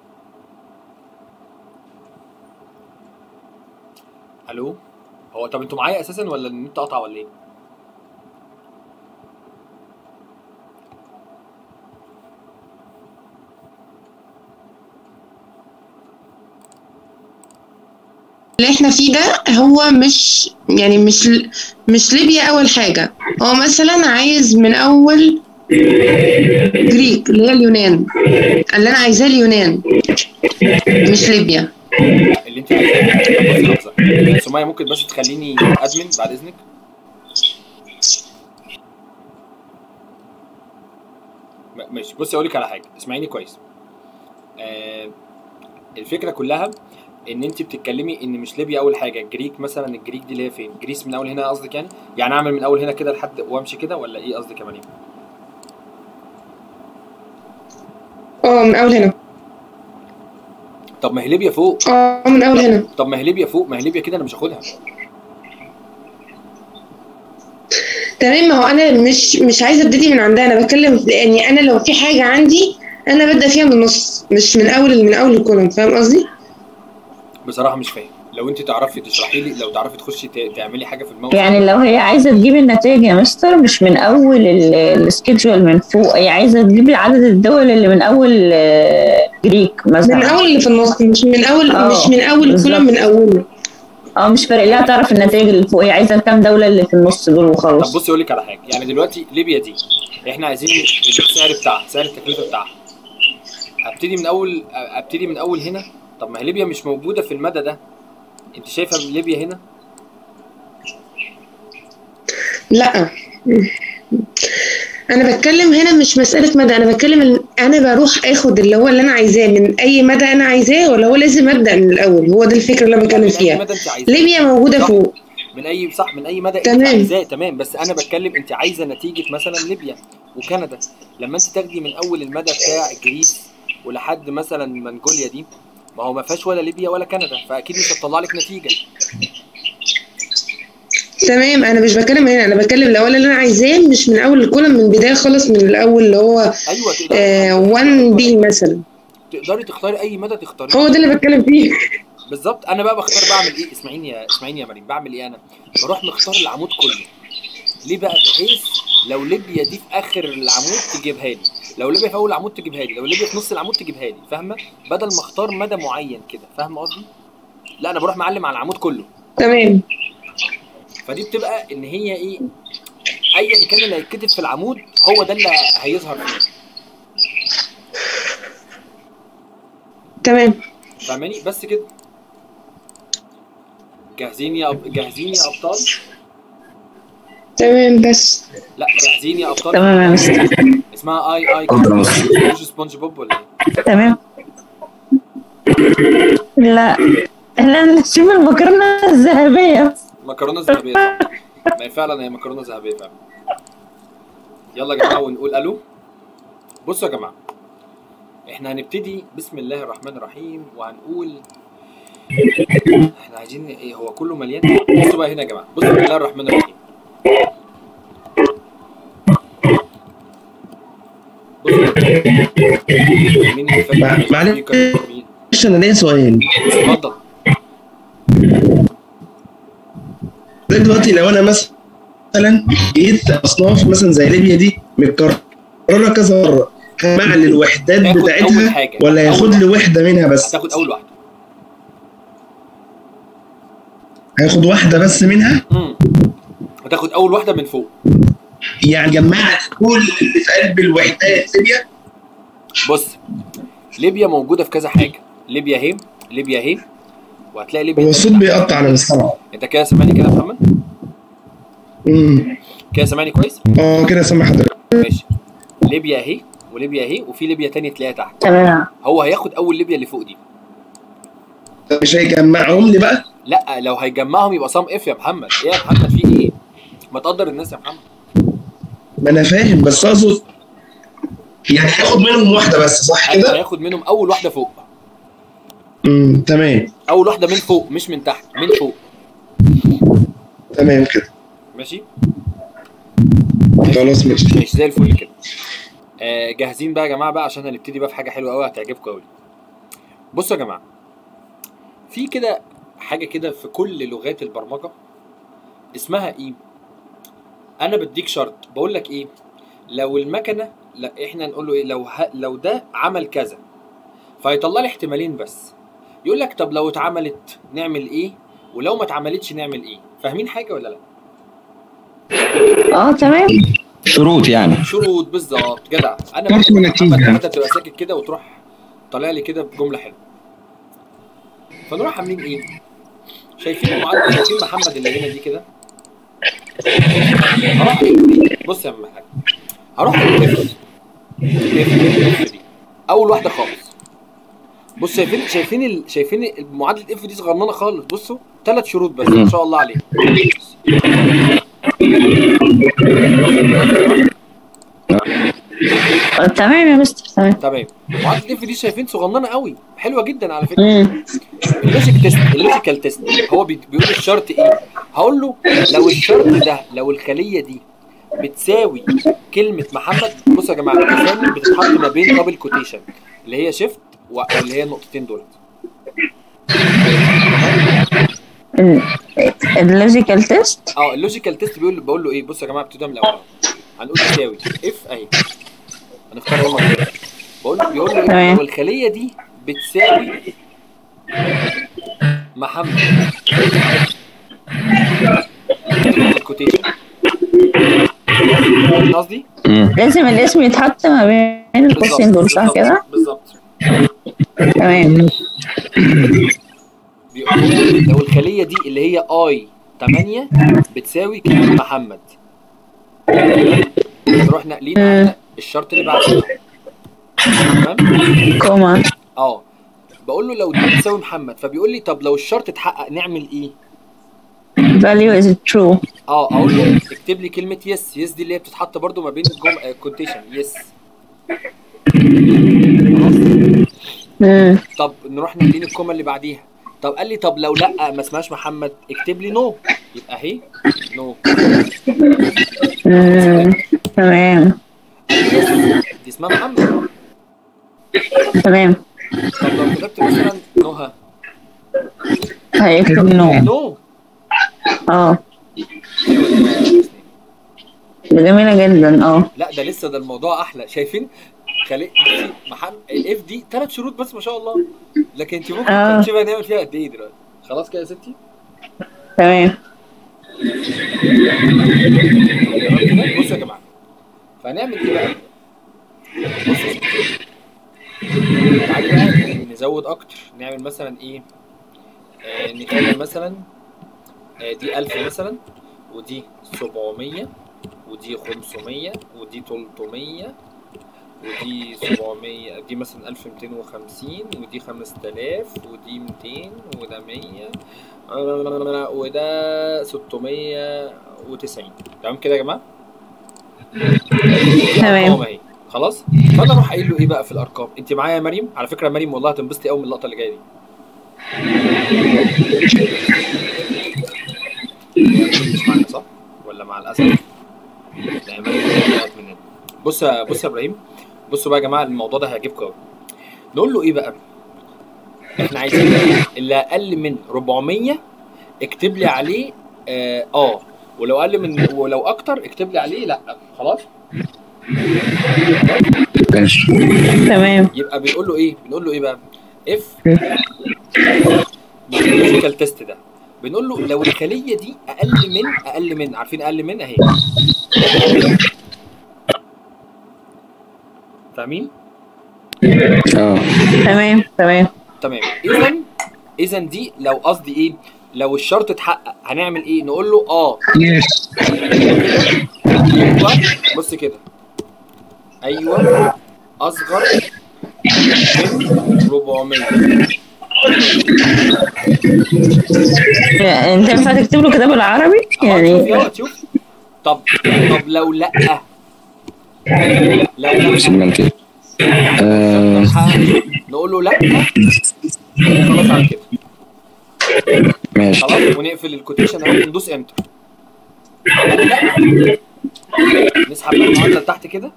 الو هو طب انتوا معايا اساسا ولا النت قطع ولا ايه احنا فيه ده هو مش يعني مش مش ليبيا اول حاجه هو مثلا عايز من اول جريك اللي هي اليونان اللي انا عايزاه اليونان مش ليبيا اللي انت عايزاه بص لحظه سمية ممكن بس تخليني ادمن بعد اذنك م- ماشي بصي اقول لك على حاجه اسمعيني كويس آه الفكره كلها ان انت بتتكلمي ان مش ليبيا اول حاجه الجريك مثلا الجريك دي اللي هي فين جريس من اول هنا قصدك يعني يعني اعمل من اول هنا كده لحد وامشي كده ولا ايه قصدك يا مريم اه من اول هنا طب ما هي ليبيا فوق اه من اول هنا طب ما هي ليبيا فوق ما هي ليبيا كده انا مش هاخدها تمام ما هو انا مش مش عايزه ابتدي من عندها انا بتكلم في- يعني انا لو في حاجه عندي انا ببدا فيها من النص مش من اول من اول الكولوم فاهم قصدي بصراحه مش فاهم لو انت تعرفي تشرحي لي لو تعرفي تخشي ت- تعملي حاجه في الموقف يعني لو هي عايزه تجيب النتائج يا مستر مش من اول ال- السكيدجول من فوق هي عايزه تجيب عدد الدول اللي من اول آه، جريك من مثلا اول اللي في النص مش من اول اه، مش من اول الكولوم من اوله اه مش فارق لها تعرف النتائج اللي فوق هي عايزه كام دوله اللي في النص دول طب وخلاص بصي اقول لك على حاجه يعني دلوقتي ليبيا دي احنا عايزين السعر بتاعها سعر التكلفه بتاعها ابتدي من اول ابتدي من اول هنا طب ما هي ليبيا مش موجوده في المدى ده انت شايفه ليبيا هنا لا انا بتكلم هنا مش مساله مدى انا بتكلم ال- انا بروح اخد اللي هو اللي انا عايزاه من اي مدى انا عايزاه ولا هو لازم ابدا من الاول هو ده الفكره اللي انا بتكلم من اي فيها مدى انت عايزاه ليبيا موجوده صح. فوق من اي صح من اي مدى انت تمام. عايزاه تمام بس انا بتكلم انت عايزه نتيجه مثلا ليبيا وكندا لما انت تاخدي من اول المدى بتاع جريس ولحد مثلا منغوليا دي ما هو ما فيهاش ولا ليبيا ولا كندا فاكيد مش هتطلع لك نتيجه تمام انا مش بتكلم هنا انا بتكلم الاول اللي انا عايزاه مش من اول الكولوم من البدايه خالص من الاول اللي هو ايوه تقدري آه 1 بي مثلا تقدري تختاري اي مدى تختاريه هو ده اللي بتكلم فيه بالظبط انا بقى بختار بعمل ايه اسمعيني يا اسمعيني يا مريم بعمل ايه انا بروح مختار العمود كله ليه بقى بحيث لو ليبيا دي في اخر العمود تجيبها لي لو ليبيا في اول العمود تجيبها لي لو ليبيا في نص العمود تجيبها لي فاهمه بدل ما اختار مدى معين كده فاهمه قصدي لا انا بروح معلم على العمود كله تمام فدي بتبقى ان هي ايه ايا كان اللي هيتكتب في العمود هو ده اللي هيظهر فيه تمام فاهماني بس كده جاهزين يا أب... جاهزين يا ابطال تمام بس لا جاهزين يا ابطال تمام يا مستر اسمها اي اي اتفضل يا مستر. مش سبونج بوب ولا ايه؟ تمام لا احنا نشوف المكرونه الذهبيه مكرونه ذهبيه صح ما هي فعلا هي مكرونه ذهبيه فعلا يلا يا جماعه ونقول الو بصوا يا جماعه احنا هنبتدي بسم الله الرحمن الرحيم وهنقول احنا عايزين ايه هو كله مليان بصوا بقى هنا يا جماعه بصوا بسم الله الرحمن الرحيم بصوا مين اللي فاكر معلش. مين؟ معلش انا ليا سؤال اتفضل دلوقتي لو انا مثلا جيت اصناف مثلا زي ليبيا دي متكرره كذا مره هجمع لي الوحدات هاخد أول بتاعتها حاجة. ولا أول ياخد لي وحده منها بس هتاخد اول واحده هياخد واحده بس منها امم هتاخد اول واحده من فوق يعني جمعت كل اللي في قلب الوحدات ليبيا بص ليبيا موجوده في كذا حاجه ليبيا اهي ليبيا اهي وهتلاقي ليبيا هو الصوت بيقطع على السمع انت كده سامعني كده يا محمد امم كده سامعني كويس اه كده سامع حضرتك ماشي ليبيا اهي وليبيا اهي وفي ليبيا تانية تلاقيها تحت تمام هو هياخد اول ليبيا اللي فوق دي مش هيجمعهم لي بقى لا لو هيجمعهم يبقى صام اف يا محمد ايه يا محمد في ايه ما تقدر الناس يا محمد ما انا فاهم بس اقصد يعني هياخد منهم واحده بس صح ايوه كده هياخد منهم اول واحده فوق امم تمام اول واحده من فوق مش من تحت من فوق تمام كده ماشي خلاص ماشي ماشي زي الفل كده آه جاهزين بقى يا جماعه بقى عشان هنبتدي بقى في حاجه حلوه قوي هتعجبكم قوي بصوا يا جماعه في كده حاجه كده في كل لغات البرمجه اسمها ايه انا بديك شرط بقول لك ايه لو المكنه لا احنا نقول له ايه لو ه... لو ده عمل كذا فيطلع لي احتمالين بس يقول لك طب لو اتعملت نعمل ايه ولو ما اتعملتش نعمل ايه فاهمين حاجه ولا لا اه تمام شروط يعني شروط بالظبط جدع انا طرح بحب ونتيجة. محمد انت تبقى ساكت كده وتروح طالع لي كده بجمله حلوه فنروح عاملين ايه شايفين المعادله شايفين محمد اللي هنا دي كده هروح بص يا عم الحاج هروح اف اف اف دي اول واحده خالص بص شايفين شايفين ال... شايفين معادله اف دي صغننه خالص بصوا ثلاث شروط بس ما شاء الله عليه آه، تمام يا مستر تمام تمام معادله اف دي شايفين صغننه قوي حلوه جدا على فكره مم. اللوجيك تيست اللوجيكال تيست هو بي- بيقول الشرط ايه هقول له لو الشرط ده لو الخليه دي بتساوي كلمه محمد بصوا يا جماعه الاسامي بتتحط ما بين دبل كوتيشن اللي هي شيفت واللي هي النقطتين دول اللوجيكال تيست اه اللوجيكال تيست بيقول بقول له ايه بصوا يا جماعه ابتدوا من الاول هنقول تساوي اف اهي هنختار ايه مرة. بقول بيقول له إيه؟ تمام. لو الخليه دي بتساوي محمد الكوتيشن فاهم قصدي؟ مم. لازم الاسم يتحط ما بين القوسين دول صح بالظبط، كده بالظبط تمام بيقول لو الخليه دي اللي هي اي 8 بتساوي كلمه محمد نروح ناقلين على الشرط اللي بعده تمام كوما اه بقول له لو دي بتساوي محمد فبيقول لي طب لو الشرط اتحقق نعمل ايه value is true اه اقول له اكتب لي كلمه يس يس دي اللي هي بتتحط برضو ما بين الجم كونتيشن يس خلاص مم. طب نروح ناقلين الكومه اللي بعديها طب قال لي طب لو لا ما اسمهاش محمد اكتب لي نو يبقى اهي نو مم. تمام دي اسمها محمد تمام طب لو كتبت مثلا نهى هيكتب نو نو اه دي جميلة جدا اه لا ده لسه ده الموضوع احلى شايفين خلي بصي محمد الاف دي ثلاث شروط بس ما شاء الله لكن انت ممكن آه. تشوفي هنعمل فيها قد ايه دلوقتي خلاص كده يا ستي تمام تمام كده بصوا يا جماعه فهنعمل ايه بقى بصوا يا ستي تعالي بقى نزود اكتر نعمل مثلا ايه آه نخلي مثلا آه دي 1000 مثلا ودي 700 ودي 500 ودي 300 ودي 700 دي مثلا 1250 ودي 5000 ودي 200 وده 100 وده 690 تمام كده يا جماعه؟ دي تمام. أرقام أهي. خلاص فانا اروح قايل له ايه بقى في الارقام انت معايا يا مريم على فكره يا مريم والله هتنبسطي قوي من اللقطه اللي جايه دي مش معانا صح ولا مع الاسف لا يا مريم طلعت مننا بص يا بص يا ابراهيم بصوا بقى يا جماعه الموضوع ده هيعجبكم قوي نقول له ايه بقى احنا عايزين اللي اقل من 400 اكتب لي عليه اه, آه. ولو اقل من ولو اكتر اكتب لي عليه لا خلاص ماشي تمام يبقى بنقول له ايه بنقول له ايه بقى اف اللوجيكال تيست ده بنقول له لو الخليه دي اقل من اقل من عارفين اقل من اهي فاهمين اه تمام تمام تمام اذا اذا دي لو قصدي ايه لو الشرط اتحقق هنعمل ايه نقول له اه يس ايوه بص كده ايوه اصغر من 400 يعني انت ينفع تكتب له كده بالعربي يعني يعني اه شوف طب طب لو لا لو لا سيجمنت آه نقول له لا خلاص على كده ماشي خلاص ونقفل الكوتيشن اهو وندوس انتر قال لا نسحب بقى المعادله لتحت كده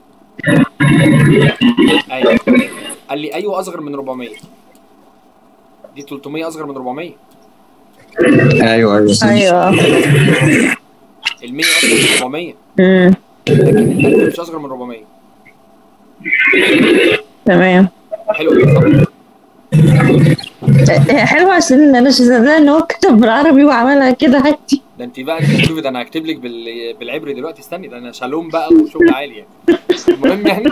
ايوه قال لي ايوه اصغر من 400 دي 300 اصغر من 400 ايوه ايوه ايوه ال 100 اصغر من 400 امم لكن ال 1000 مش اصغر من 400 تمام حلو كده صح؟ هي حلوه عشان انا مش مصدقه ان هو كتب بالعربي وعملها كده عادي ده انت بقى انت شوفي ده انا هكتب لك بال... بالعبري دلوقتي استني ده انا شالوم بقى وشغل عالي يعني المهم يعني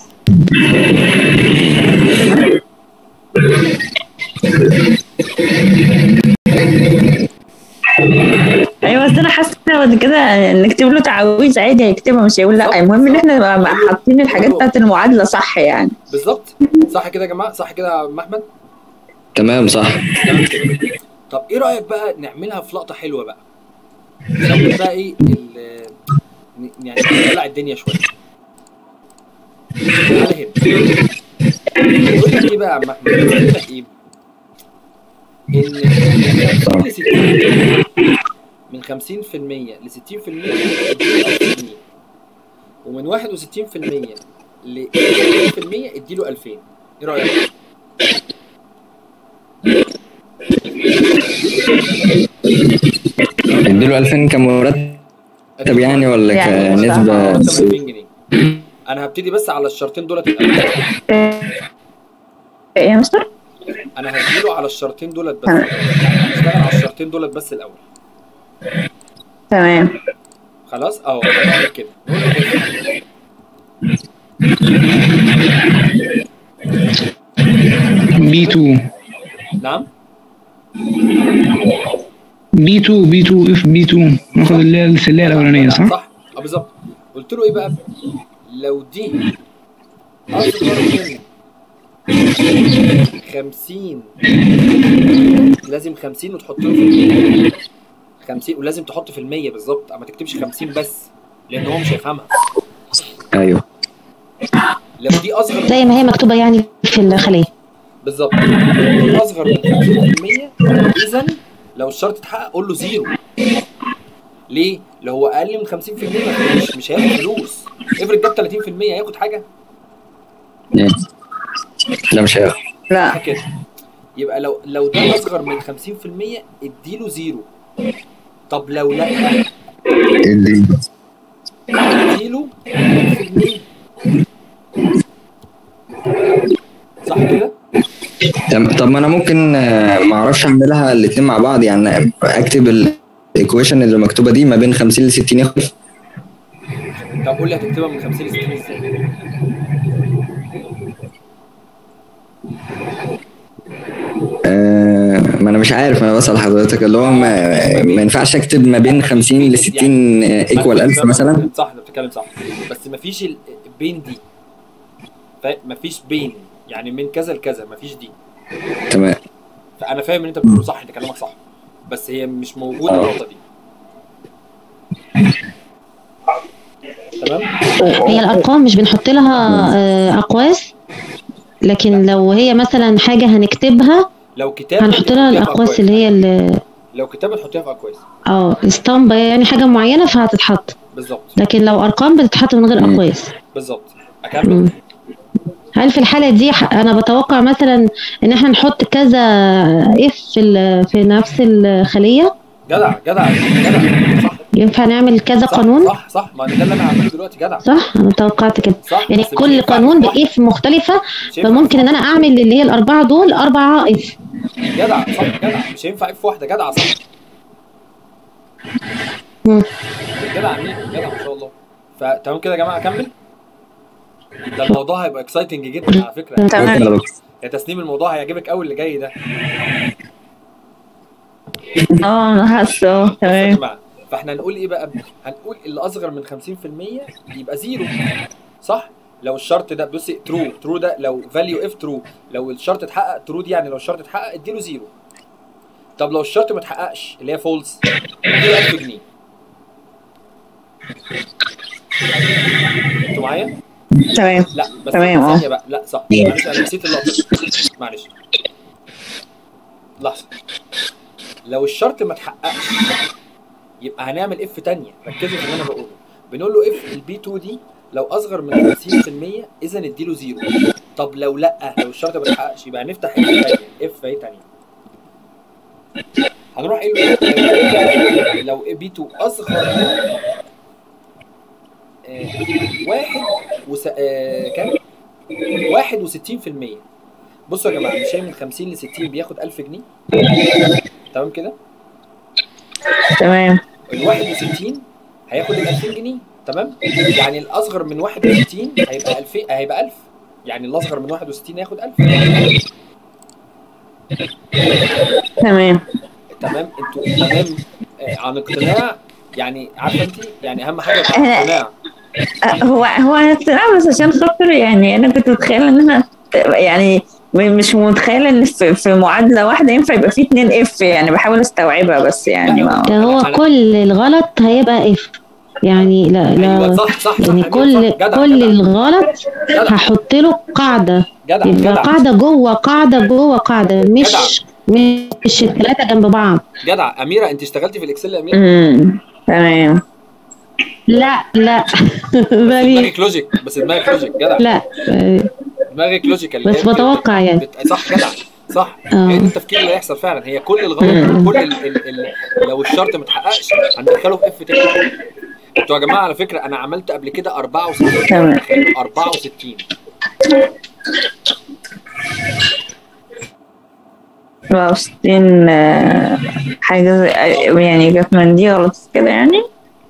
ايوه بس انا حاسه بعد كده نكتب له تعويذ عادي هيكتبها مش هيقول لا المهم ان احنا نبقى حاطين الحاجات بتاعت المعادله صح يعني بالظبط صح كده يا جماعه صح كده يا عم احمد تمام صح تمام كده طب ايه رايك بقى نعملها في لقطه حلوه بقى نزود بقى ايه ال- ن- يعني نطلع الدنيا شويه تعالى هنا يقول لك ايه بقى يا عم احمد يقول لك ايه ان من 50 ل 60 من 50% ل 60% اديله 1000 جنيه ومن 61% ل 60% اديله 2000 ايه رايك؟ اديله 2000 كمرتب يعني ولا يعني كنسبة 2000 جنيه انا هبتدي بس على الشرطين دولت الاول ايه يا مستر انا هديله على الشرطين دولت بس يعني هشتغل على الشرطين دولت بس الاول تمام خلاص اهو هنعمل كده نقول له إيه؟ بي 2 نعم بي 2 بي 2 اف بي 2 ناخد اللي هي السليه الاولانيه صح؟ صح اه بالظبط قلت له ايه بقى لو دي اصغر من 50 لازم 50 وتحط له في المية 50 ولازم تحط في المية بالظبط ما تكتبش 50 بس لان هو مش هيفهمها ايوه لو دي اصغر زي ما هي مكتوبة يعني في الخلية بالظبط لو دي اصغر من 50% اذا لو الشرط اتحقق قول له زيرو ليه؟ لو هو اقل من 50% مش مش هياخد فلوس افرض جاب 30% هياخد حاجه لا مش هياخد لا كده يبقى لو لو ده اصغر من 50% اديله زيرو طب لو لا اديله 1000 جنيه صح كده؟ طب طب ما انا ممكن آه، ما اعرفش اعملها الاتنين مع بعض يعني اكتب الايكويشن اللي مكتوبه دي ما بين 50 ل 60 ياخد طب قول لي هتكتبها من 50 ل 60 ازاي؟ آه، ما انا مش عارف انا بسأل حضرتك اللي هو ما, ما ينفعش اكتب ما بين 50 ل 60 ايكوال 1000 مثلا صح انت بتتكلم صح بس مفيش ال- بين دي فا- مفيش بين يعني من كذا لكذا مفيش دي تمام فانا فاهم ان انت بتقول صح انت كلامك صح بس هي مش موجوده آه. النقطه دي تمام هي الأرقام مش بنحط لها آه، أقواس لكن لو هي مثلا حاجة هنكتبها لو كتابه هنحط لها تحطيها في الأقواس أكواس. اللي هي ال- لو كتابه تحطيها في اكواس اه اسطمبة يعني حاجة معينة فهتتحط بالظبط لكن لو أرقام بتتحط من غير مم. أقواس بالظبط اكمل مم. هل في الحالة دي ح- أنا بتوقع مثلا إن احنا نحط كذا اف في ال- في نفس الخلية جدع جدع جدع صح ينفع نعمل كذا صح قانون صح صح ما ده اللي انا هعمله دلوقتي جدع صح أنا توقعت كده صح يعني بس مش كل ينفع قانون واحد. بإف مختلفة مش ينفع فممكن إن أنا أعمل اللي هي الأربعة دول أربعة اف جدع صح جدع مش هينفع اف واحده جدع صح مم. جدع مين جدع ما شاء الله فتمام كده يا جماعه اكمل ده الموضوع هيبقى اكسايتنج جدا على فكره تمام يا تسنيم الموضوع هيعجبك قوي اللي جاي ده اه انا حاسه اه بصوا يا تمام جماعه فاحنا هنقول ايه بقى هنقول اللي اصغر من 50% يبقى زيرو صح لو الشرط ده بصي ترو ترو ده لو فاليو اف ترو لو الشرط اتحقق ترو دي يعني لو الشرط اتحقق اديله زيرو طب لو الشرط ما اتحققش اللي هي فولس اديله 1000 جنيه انتوا معايا؟ تمام لا بس تمام، اه. ثانية بقى لا صح معلش انا نسيت اللقطة دي. معلش لحظة لو الشرط ما اتحققش يبقى هنعمل اف تانية ركزوا في اللي انا بقوله بنقول له اف البي 2 دي لو اصغر من 50% اذا اديله زيرو طب لو لا لو الشرط ما اتحققش يبقى هنفتح اف تانية اف اهي تانية هنروح قايل له لو بي 2 اصغر من آه، واحد وس... آه، كام؟ واحد وستين في المية بصوا يا جماعه مش هي من 50 ل 60 بياخد 1000 جنيه تمام كده تمام ال 61 هياخد ال 2000 جنيه تمام يعني الاصغر من 61 هيبقى 2000 هيبقى 1000 يعني الاصغر من 61 هياخد 1000 تمام تمام انتوا تمام آه، عن اقتناع يعني عارفه انت يعني اهم حاجه يبقى أنا- اقتناع أه، هو هو انا اقتناع بس عشان خاطر يعني انا كنت متخيله ان انا يعني م- مش متخيله ان في, في معادله واحده ينفع يبقى فيه اتنين اف يعني بحاول استوعبها بس يعني ما ده هو أنا- كل الغلط هيبقى اف يعني لا ايوه لا صح صح صح يعني أمير، كل صح. جدع كل جدع الغلط جدع هحط له قاعده جدع يبقى جدع قاعده جوه قاعده جوه قاعده مش مش الثلاثه جنب بعض جدع اميره انت اشتغلتي في الاكسل يا اميره امم تمام لا لا بالي دماغك لوجيك بس دماغك لوجيك جدع لا دماغك لوجيكال بس بتوقع يعني بت... صح جدع صح آه. هي دي التفكير اللي هيحصل فعلا هي كل الغلط كل ال... ال... ال... لو الشرط ما اتحققش هندخله في اف تاني انتوا يا جماعه على فكره انا عملت قبل كده 64 تمام. تخيل 64 64 آه، حاجه زي يعني جت من دي غلط كده يعني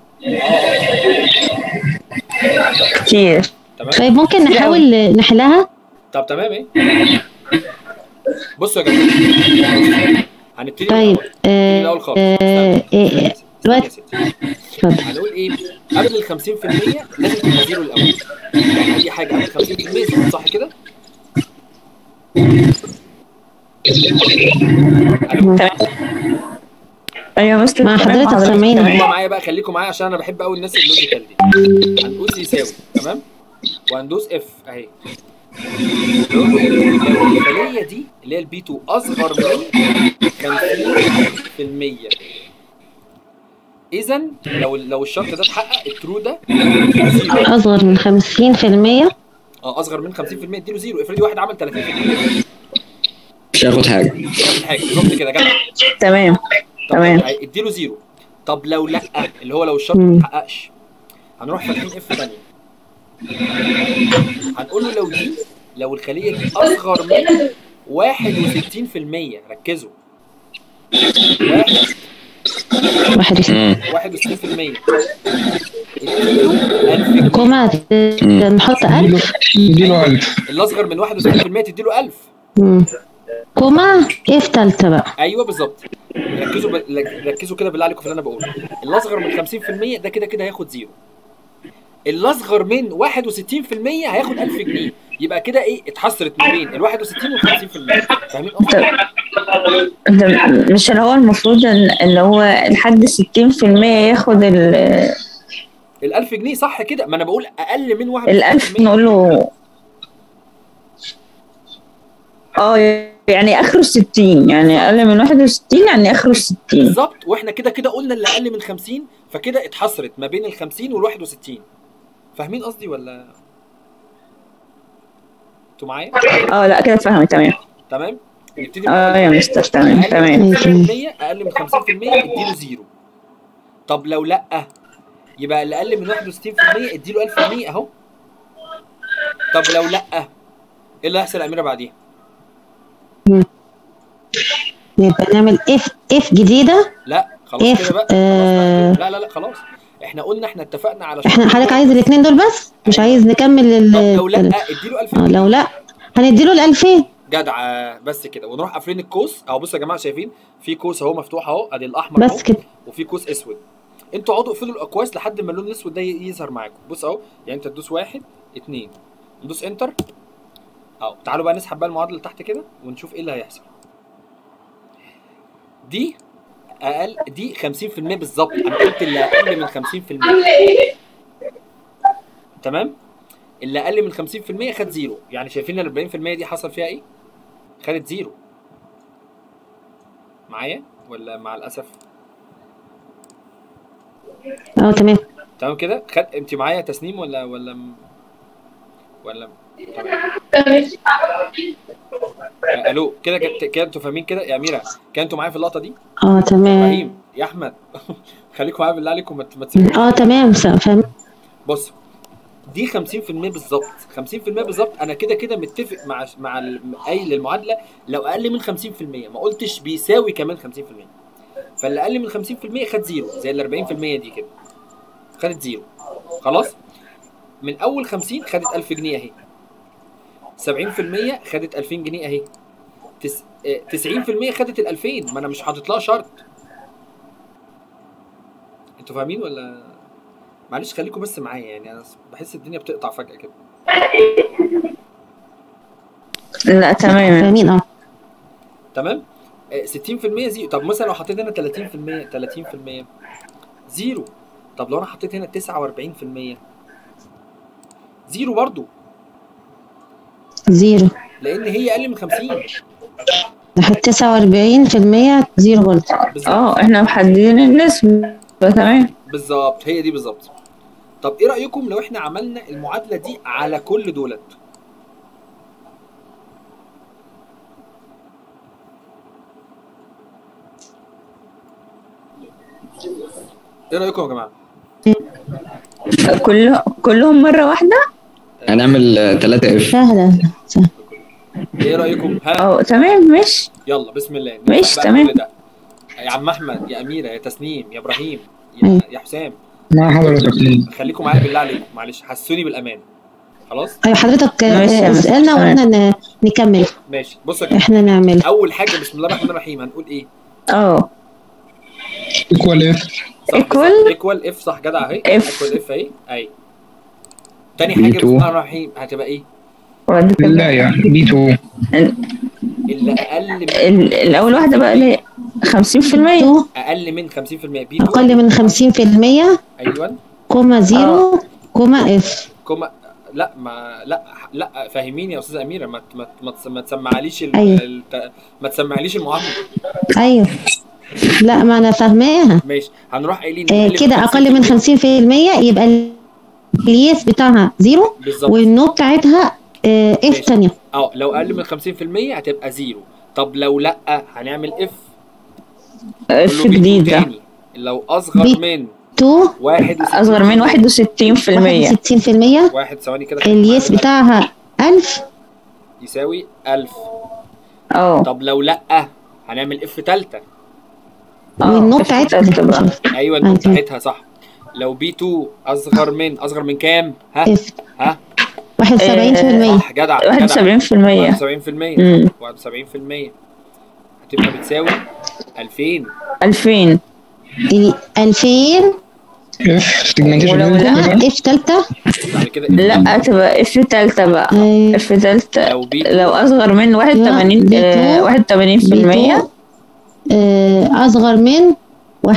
كتير تمام طيب ممكن نحاول نحلها طب تمام ايه بصوا يا جماعه هنبتدي من طيب الأول. نبتدي من الاول خالص آه، استنى. آه، استنى يا آه، ستي. دلوقتي استنى يا ستي. اتفضل هنقول ايه قبل ال 50% لازم تبقى زيرو الاول يعني اي حاجه قبل 50% زيرو صح كده؟ الو ايوه مستر مع تمام، حضرتك سامعين. تمام. هما معايا بقى خليكم معايا عشان انا بحب قوي الناس اللوجيكال دي هندوس يساوي تمام وهندوس اف اهي لو الخليه دي اللي هي البي 2 اصغر من 50% اذا لو لو الشرط ده اتحقق الترو ده زيرو اصغر من 50% اه اصغر من 50% اديله زيرو افرضي واحد عمل 30% مش هياخد حاجه ياخد حاجه بالظبط كده جدع تمام طب تمام. اديله زيرو طب لو لا اللي هو لو الشرط مم. ما اتحققش هنروح فاتحين اف ثانيه هنقول له لو دي لو الخليه دي اصغر من 61% ركزوا واحد 61 مم. 61% اديله 1000 جنيه كوما نحط 1000 اديله 1000 اللي اصغر من 61% تديله 1000 مم. كوما اف تالتة بقى ايوه بالظبط ركزوا ب... ركزوا كده بالله عليكم في اللي انا بقوله اللي اصغر من 50% ده كده كده هياخد زيرو اللي اصغر من 61% هياخد 1000 جنيه يبقى كده ايه اتحصرت ما بين ال 61 وال 50% فاهمين قصدي؟ ده مش اللي هو المفروض ان اللي هو لحد 60% ياخد ال ال 1000 جنيه صح كده ما انا بقول اقل من 61% ال 1000 نقول له اه يعني اخره 60 يعني اقل من 61 يعني اخره 60 بالظبط واحنا كده كده قلنا اللي اقل من 50 فكده اتحصرت ما بين ال 50 وال 61 فاهمين قصدي ولا انتوا معايا؟ اه لا كده فاهمة تمام تمام؟ نبتدي من اه الأول. يا مستر تمام اقل تمام من 50% اقل من 50% اديله زيرو طب لو لا يبقى اللي اقل من 61% اديله 1000 جنيه اهو طب لو لا ايه اللي هيحصل يا اميره بعديها يبقى نعمل اف اف جديده لا خلاص إف، كده بقى آه. خلاص بقى. لا لا لا خلاص احنا قلنا احنا اتفقنا على احنا حضرتك عايز الاثنين دول بس مش عايز نكمل ال طب لو لا اديله 1000 آه، جنيه لو لا هنديله ال 2000 جدع بس كده ونروح قافلين القوس اهو بصوا يا جماعه شايفين في قوس اهو مفتوح اهو ادي الاحمر اهو بس كده وفي قوس اسود انتوا اقعدوا اقفلوا الاقواس لحد ما اللون الاسود ده يظهر معاكم بص اهو يعني انت تدوس واحد اتنين ندوس انتر اهو تعالوا بقى نسحب بقى المعادله تحت كده ونشوف ايه اللي هيحصل دي اقل دي 50% بالظبط انا قلت اللي اقل من 50% تمام اللي اقل من 50% خد زيرو يعني شايفين ال 40% دي حصل فيها ايه خدت زيرو معايا ولا مع الاسف اه تمام تمام كده خد انت معايا تسنيم ولا ولا م... ولا م... تمام آه، الو كده كده كده انتوا فاهمين كده يا اميره كده انتوا معايا في اللقطه دي اه تمام ابراهيم يا احمد خليكم معايا بالله عليكم ما ت- ما تسيبونيش اه تمام س- فاهم بص دي 50% بالظبط 50% بالظبط انا كده كده متفق مع مع ال- قايل المعادله لو اقل من 50% ما قلتش بيساوي كمان 50% فاللي اقل من 50% خد زيرو زي ال 40% دي كده خدت زيرو خلاص من اول 50 خدت 1000 جنيه اهي 70% خدت 2000 جنيه اهي تس... آه، 90% خدت ال 2000 ما انا مش حاطط لها شرط انتوا فاهمين ولا معلش خليكم بس معايا يعني انا بحس الدنيا بتقطع فجأة كده لا تمام فاهمين اه تمام آه، 60% زيرو طب مثلا لو حطيت هنا 30% 30% زيرو طب لو انا حطيت هنا 49% زيرو برضو زيرو لان هي اقل من 50 لحد 49% زيرو برضه بالظبط اه احنا محددين النسبة تمام بالظبط هي دي بالظبط طب ايه رايكم لو احنا عملنا المعادله دي على كل دولت ايه رايكم يا جماعه كله كلهم مرة واحدة هنعمل 3 اف سهلة سهلة ايه رايكم ها اه تمام ماشي يلا بسم الله نبدأ ماشي، بقى تمام. كل ده. يا عم احمد يا اميره يا تسنيم يا ابراهيم يا, أيوة. يا حسام مع حضرتك خليكم معايا بالله عليكم معلش حسوني بالامان خلاص ايوه حضرتك آه، ماشي يا مستر. اسألنا واحنا ن- نكمل ماشي بصوا يا جماعه احنا نعمل اول حاجه بسم الله الرحمن الرحيم هنقول ايه اه ايكوال اف Equal. ايكوال اف صح جدع اهي F. ايكوال اف اهي اهي تاني حاجه B2. بسم الله الرحمن الرحيم هتبقى ايه وبعد كده لا يعني بي 2 اللي اقل من ال- الأول واحدة بقى ليه 50% تو اقل من 50% بي اقل من 50% ايوه كوما زيرو كوما اف كوما لا ما لا لا فاهميني يا استاذه اميره ما ما ما, ما تسمعليش ال... أيوة. الت... ما تسمعليش المعادله ايوه لا ما انا فاهماها ماشي هنروح قايلين آه، نقلب كده اقل من 50% يبقى اليس بتاعها زيرو بالظبط والنو بتاعتها آه، اف ماشي. تانية اه لو اقل من 50% هتبقى زيرو طب لو لا هنعمل اف اف جديد ده تاني لو اصغر بي- من تو واحد أصغر من 61% 61% واحد ثواني كده اليس بتاعها 1000 يساوي 1000 اه طب لو لا هنعمل اف تالتة اه والنو F بتاعتها تالتة بقى ايوه النو أيوة. بتاعتها صح لو بي 2 اصغر من اصغر من كام ها اف ها 71% صح جدع جدع 71% 71% مم. 71% هتبقى بتساوي 2000 2000 ال 2000 اف سيجمنتيشن ولو لا. كوما اف تالتة بعد كده لا تبقى اف تالتة بقى آه، اف تالتة لو بي لو أصغر من 81 B2. آه، 81% آه، اصغر من 81%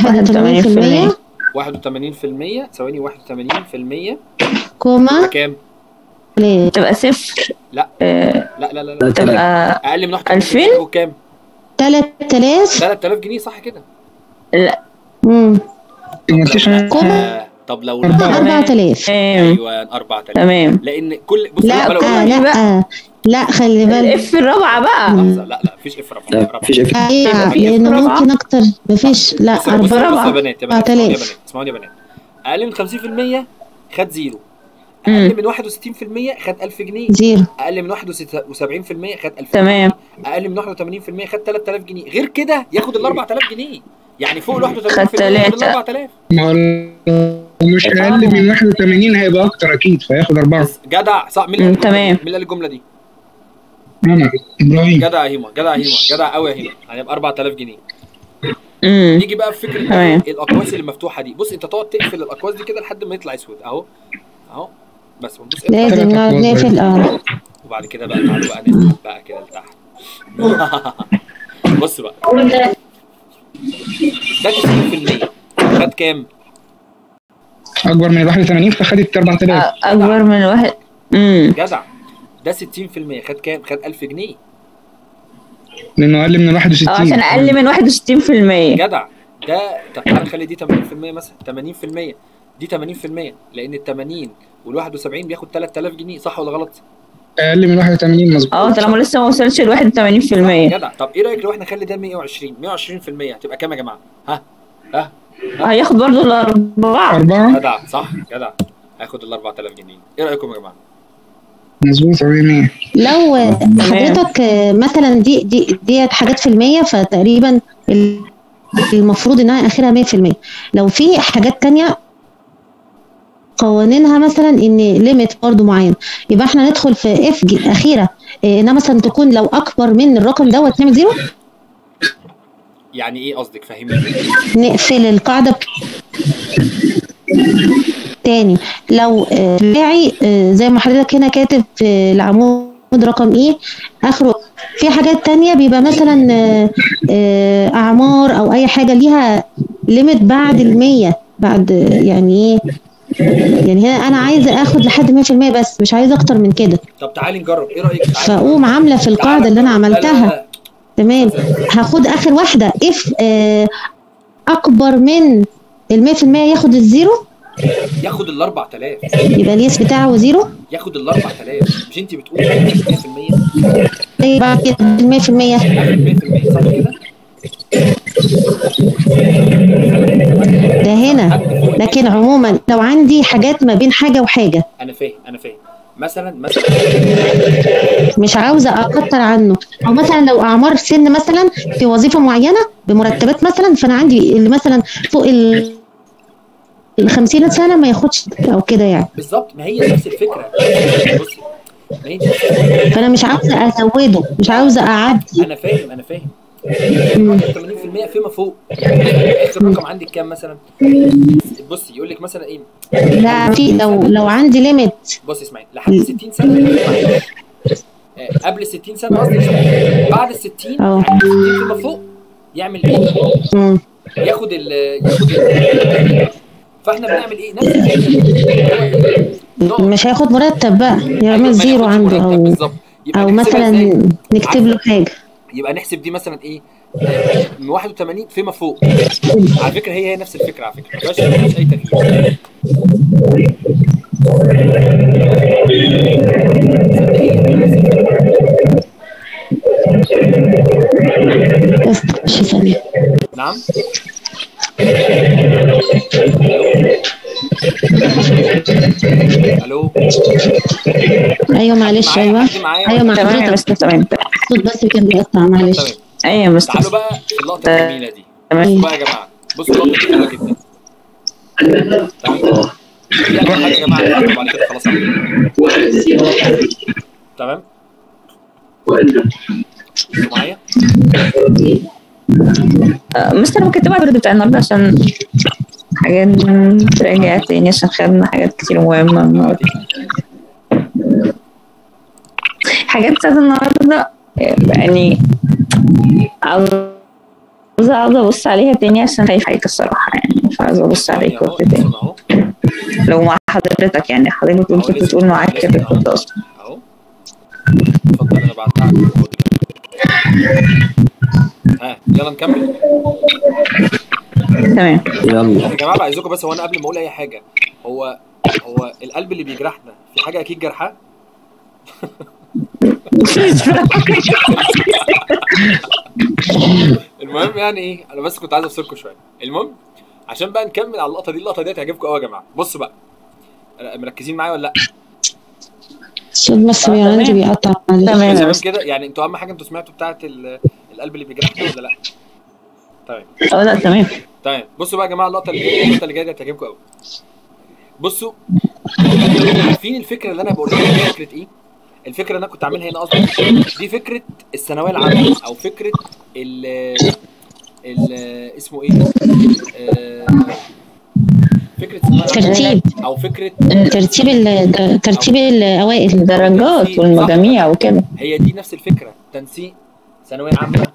81% ثواني 81% كوما كام؟ ل- لا. تبقى صفر لا. آه، لا لا لا لا تبقى اقل من 81% 2000 ياخد كام؟ 3000 3000 جنيه صح كده لا مم. سيجمنتيشن كوما آه، طب لو أربعة. 4000 تمام ايوه 4000 تمام لان كل بص لا لو لو آه قلنا لا لا خلي بالك الاف الرابعة بقى لحظه لا لا مفيش اف رابعه لا رابعة. مفيش اف ايوه في لانه رابعة. ممكن اكتر مفيش لا بصوا بصوا أربعة بصوا يا بنات يا بنات اسمعوني يا 4000. بنات اسمعوني يا بنات اقل من 50% خد زيرو مم. اقل من 61% خد 1000 جنيه زيرو اقل من 71% خد 2000 تمام اقل من 81% خد 3000 جنيه غير كده ياخد ال 4000 جنيه يعني فوق ال 81% خد ياخد ال تلاتة. 4000 ما هو لو مش اقل من 81 هيبقى اكتر اكيد فياخد اربعه بس جدع صح مين مم، اللي قال الجملة تمام. دي؟ مين اللي قال الجمله دي؟ انا ابراهيم جدع يا هيما جدع يا هيما جدع قوي يا هيما هيبقى 4000 جنيه امم نيجي بقى في فكره تمام. الاقواس اللي مفتوحه دي بص انت تقعد تقفل الاقواس دي كده لحد ما يطلع اسود اهو اهو بس ونبص لازم تلات نقعد أقواس نقفل اه وبعد كده بقى تعالوا بقى ننزل بقى كده لتحت بص بقى ده 90% خد كام؟ اكبر من 81 فخدت 4000 اكبر من واحد امم جدع ده 60% خد كام؟ خد 1000 جنيه لانه اقل من 61 اه عشان اقل من 61% جدع ده طب تعالى نخلي دي 80% مثلا 80% دي 80% لان ال 80 وال 71 بياخد 3000 جنيه صح ولا غلط؟ اقل من 81 مظبوط اه طالما لسه ما وصلش ل 81% جدع طب ايه رايك لو احنا نخلي ده 120 120% هتبقى كام يا جماعه؟ ها؟ ها؟ هياخد برضه الاربعه أربعة جدع صح جدع هاخد ال 4000 جنيه ايه رايكم يا جماعه مظبوط 100 لو حضرتك آه، مثلا دي دي ديت حاجات في المية فتقريبا ال- المفروض انها اخرها 100% لو في حاجات تانية قوانينها مثلا ان ليميت برضو معين يبقى احنا ندخل في اف جي اخيره آه، انها مثلا تكون لو اكبر من الرقم دوت نعمل زيرو يعني ايه قصدك فهميني نقفل القاعده تاني لو آه، بتاعي آه، زي ما حضرتك هنا كاتب في العمود رقم ايه اخره في حاجات تانية بيبقى مثلا آه، آه، اعمار او اي حاجه ليها ليميت بعد المية بعد آه، يعني ايه يعني هنا انا عايزه اخد لحد 100% بس مش عايزه اكتر من كده طب تعالي نجرب ايه رايك تعالي فاقوم عامله في القاعده اللي انا تعالي- لا- لا- عملتها لا. تمام هاخد اخر واحده اف آه اكبر من ال 100% ياخد الزيرو ياخد ال 4000 يبقى اليس بتاعه زيرو ياخد ال 4000 مش انت بتقولي 100% طيب بعد كده ال 100% اخد 100% صح كده ده هنا لكن عموما لو عندي حاجات ما بين حاجه وحاجه انا فاهم انا فاهم مثلا مثلا مش عاوزه اكتر عنه او مثلا لو اعمار سن مثلا في وظيفه معينه بمرتبات مثلا فانا عندي اللي مثلا فوق ال ال 50 سنه ما ياخدش او كده يعني بالظبط ما هي نفس الفكره بصي ما هي دي فانا مش عاوزه ازوده مش عاوزه اعدي انا فاهم انا فاهم 80% فيما فوق يعني اخر رقم عندك كام مثلا بصي يقول لك مثلا ايه لا في لو لو عندي ليميت بص اسمعي لحد 60 سنه معلش. آه، قبل 60 سنه قصدي اسمعي. بعد ال 60 اه. يعني 60 فيما فوق يعمل ايه؟ مم. ياخد ال ياخد ال فاحنا بنعمل ايه؟ نفس الفكره نقعد- مش هياخد مرتب بقى ما يعمل زيرو ياخدش عنده مرتب او بالظبط يبقى او نحسبها إزاي؟ مثلا نكتب له حاجه يبقى نحسب دي مثلا ايه آه، من 81 فيما فوق على فكره هي هي نفس الفكره على فكره ما فيهاش ما فيهاش اي تغيير بس مش ثانيه نعم الو ايوه معلش معايا ايوه حد معايا ايوه مع تمام يا حضرتك مستر تمام الصوت بس كان بيقطع معلش تمام ايوه يا مستر تعالوا بقى في اللقطه الجميله دي تمام بصوا بقى يا جماعه بصوا اللقطه دي حلوه جدا تمام دي اول حاجه يا جماعه نحط بعد كده خلاص على كده. تمام انتوا معايا آه، مستر ممكن تبعت الرد بتاع النهارده عشان حاجات تراجع تاني عشان خدنا حاجات كتير مهمة النهارده حاجات بتاعت النهارده يعني عاوزة اقعد ابص عليها تاني عشان خايفة عليك الصراحة يعني فعايزة ابص عليك اهو وقت تاني بصوا اهو لو مع حضرتك يعني حضرتك بتقول كنت بتقول معاك كده كنت اصلا اهو اتفضل انا بعتها لك. خد. ها يلا نكمل تمام يلا يا جماعه بقى عايزكم بس هو انا قبل ما اقول اي حاجه هو هو القلب اللي بيجرحنا في حاجه اكيد جرحاه المهم يعني ايه انا بس كنت عايز افصلكم شويه المهم عشان بقى نكمل على اللقطه دي اللقطه دي هتعجبكم قوي يا جماعه بصوا بقى مركزين معايا ولا لا الصوت بس بي- عندي بيقطع معلش تمام. تمام كده يعني انتوا اهم حاجه انتوا سمعتوا بتاعه ال- القلب اللي بيجرحنا ولا لا تمام اه لا تمام تمام بصوا بقى يا جماعه اللقطه اللي جايه اللقطه اللي جايه دي هتعجبكم قوي بصوا عارفين الفكره اللي انا بقول لكم دي فكره ايه الفكره اللي انا كنت عاملها هنا اصلا دي فكره الثانويه العامه او فكره ال ال اسمه ايه آه، فكره الثانويه العامه ترتيب او فكره ترتيب ال- ترتيب الاوائل الدرجات والمجاميع وكده هي دي نفس الفكره تنسيق ثانويه عامه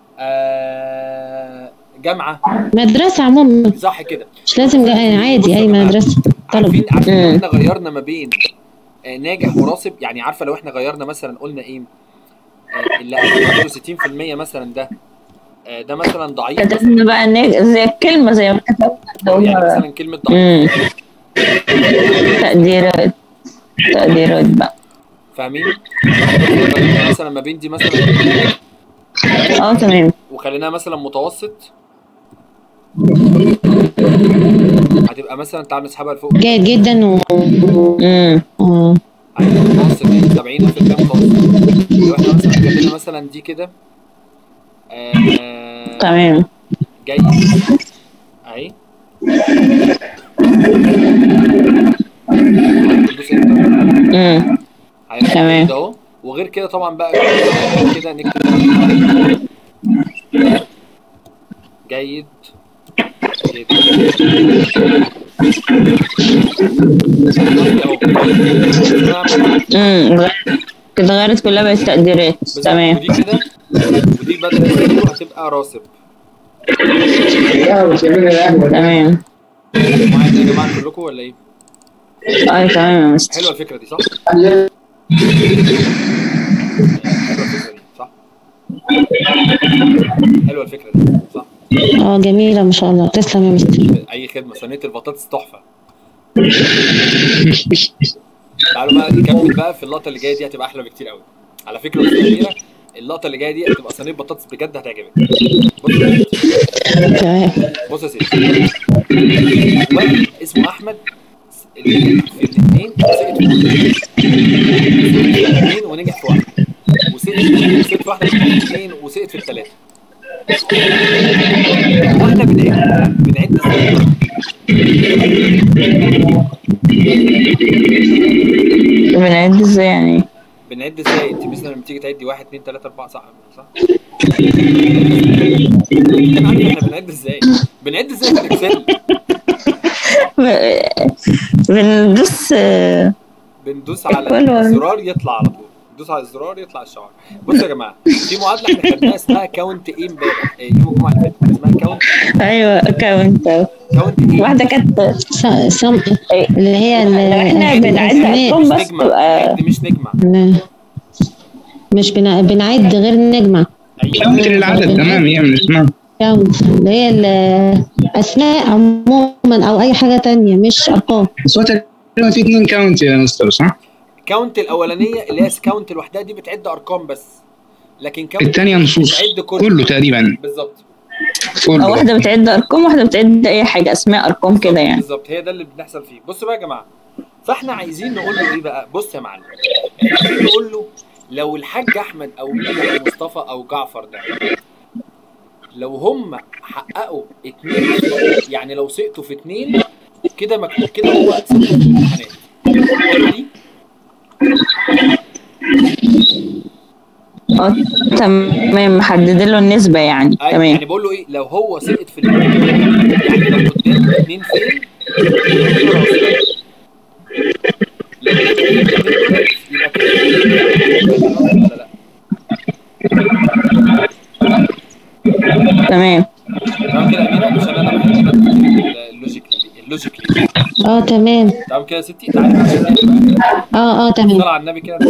آه، جامعه مدرسه عموما صح كده مش لازم جا- عادي اي مدرسه طلب عارفين عارفين لو مم. احنا غيرنا ما بين آه، ناجح وراسب يعني عارفه لو احنا غيرنا مثلا قلنا ايه آه، اللي عنده 60% مثلا ده آه، ده مثلا ضعيف مثلا كتبنا بقى نا- زي الكلمة زي ما كتبنا أو يعني اللي هم مثلا كلمه ضعيف مم. تقديرات تقديرات بقى فاهمين غيرنا مثلا ما بين دي مثلا اه تمام وخليناها مثلا متوسط هتبقى مثلا تعال نسحبها لفوق جيد جدا و امم اه هيبقى متوسط يعني 70 في المية متوسط لو احنا مثلا خلينا مثلا دي كده آه تمام جاي اهي دوس انتر امم هيبقى تمام. كده اهو وغير كده طبعا بقى كده نكتب جيد جيد امم كده غيرت كلها بقت تقديرات بالظبط. تمام ودي كده ودي بدل الزيرو هتبقى راسب تمام معايا يا جماعه كلكم ولا ايه؟ اي تمام يا مستر حلوه الفكره دي صح؟ حلوه الفكره دي صح؟ حلوه الفكره دي صح؟ اه جميلة ما شاء الله تسلم يا مستر اي خدمه صينيه البطاطس تحفه تعالوا بقى نكمل بقى في اللقطه اللي جايه دي هتبقى احلى بكتير قوي على فكره استاذ اميره اللقطه اللي جايه دي هتبقى صينيه بطاطس بجد هتعجبك بص يا سيدي تمام بص يا سيدي واحد اسمه احمد اللي في الاثنين سقط في الاثنين ونجح في واحده وسقط سقط في واحده في الاثنين وسقط في الثلاثه واحنا بنعد بنعد ازاي؟ بنعد ازاي يعني بنعد ازاي؟ انت مثلا لما تيجي تعدي 1 2 3 4 صح صح؟ انا عارف احنا بنعد ازاي؟ بنعد ازاي في الاكسل؟ بندوس آه، بندوس على ولا ولا. الزرار يطلع على طول ندوس على الزرار يطلع الشعار بصوا يا جماعه في معادله احنا خدناها اسمها كاونت ايه امبارح إيه، يوم الجمعه اللي فاتت اسمها كاونت ايوه اكونت كاونت ايه واحده كانت س- سم إيه، اللي هي لو احنا ال- بنعد الأسماء. ارقام مش بس نجمع تبقى عد مش نجمع لا. مش بنا... بنعد غير نجمع ايوه كاونت للعدد تمام يعمل اسمها كاونت اللي هي الأسماء عموما أو أي حاجة تانية مش أرقام بس هو تقريبا في اثنين كاونت يا مستر صح؟ كاونت الاولانيه اللي هي كاونت لوحدها دي بتعد ارقام بس لكن كاونت الثانية نصوص بتعد كله كله تقريبا بالظبط أو كله واحده بتعد ارقام واحده بتعد اي حاجه اسماء ارقام كده يعني بالظبط هي ده اللي بنحصل فيه بصوا بقى يا جماعه فاحنا عايزين نقول له ايه بقى بص يا معلم احنا عايزين نقول له لو الحاج احمد او مينا او مصطفى او جعفر ده لو هم حققوا اتنين يعني لو سقطوا في اتنين كده مكتوب كده هو سقط في الامتحانات حلوة دي اه تمام محدد له النسبه يعني أيوة، تمام يعني بقول له ايه لو هو سقط في الاتنين يعني لو قدامه اتنين فين يبقى كده راسب. لو قدامه اتنين دولت، يبقى كده ولا لا تمام تمام كده يا اميره عشان انا بحب اللوجيكلي اللوجيكلي اه تمام تمام كده يا ستي تعالي بقى عشان نبقى اه اه تمام صلى على النبي كده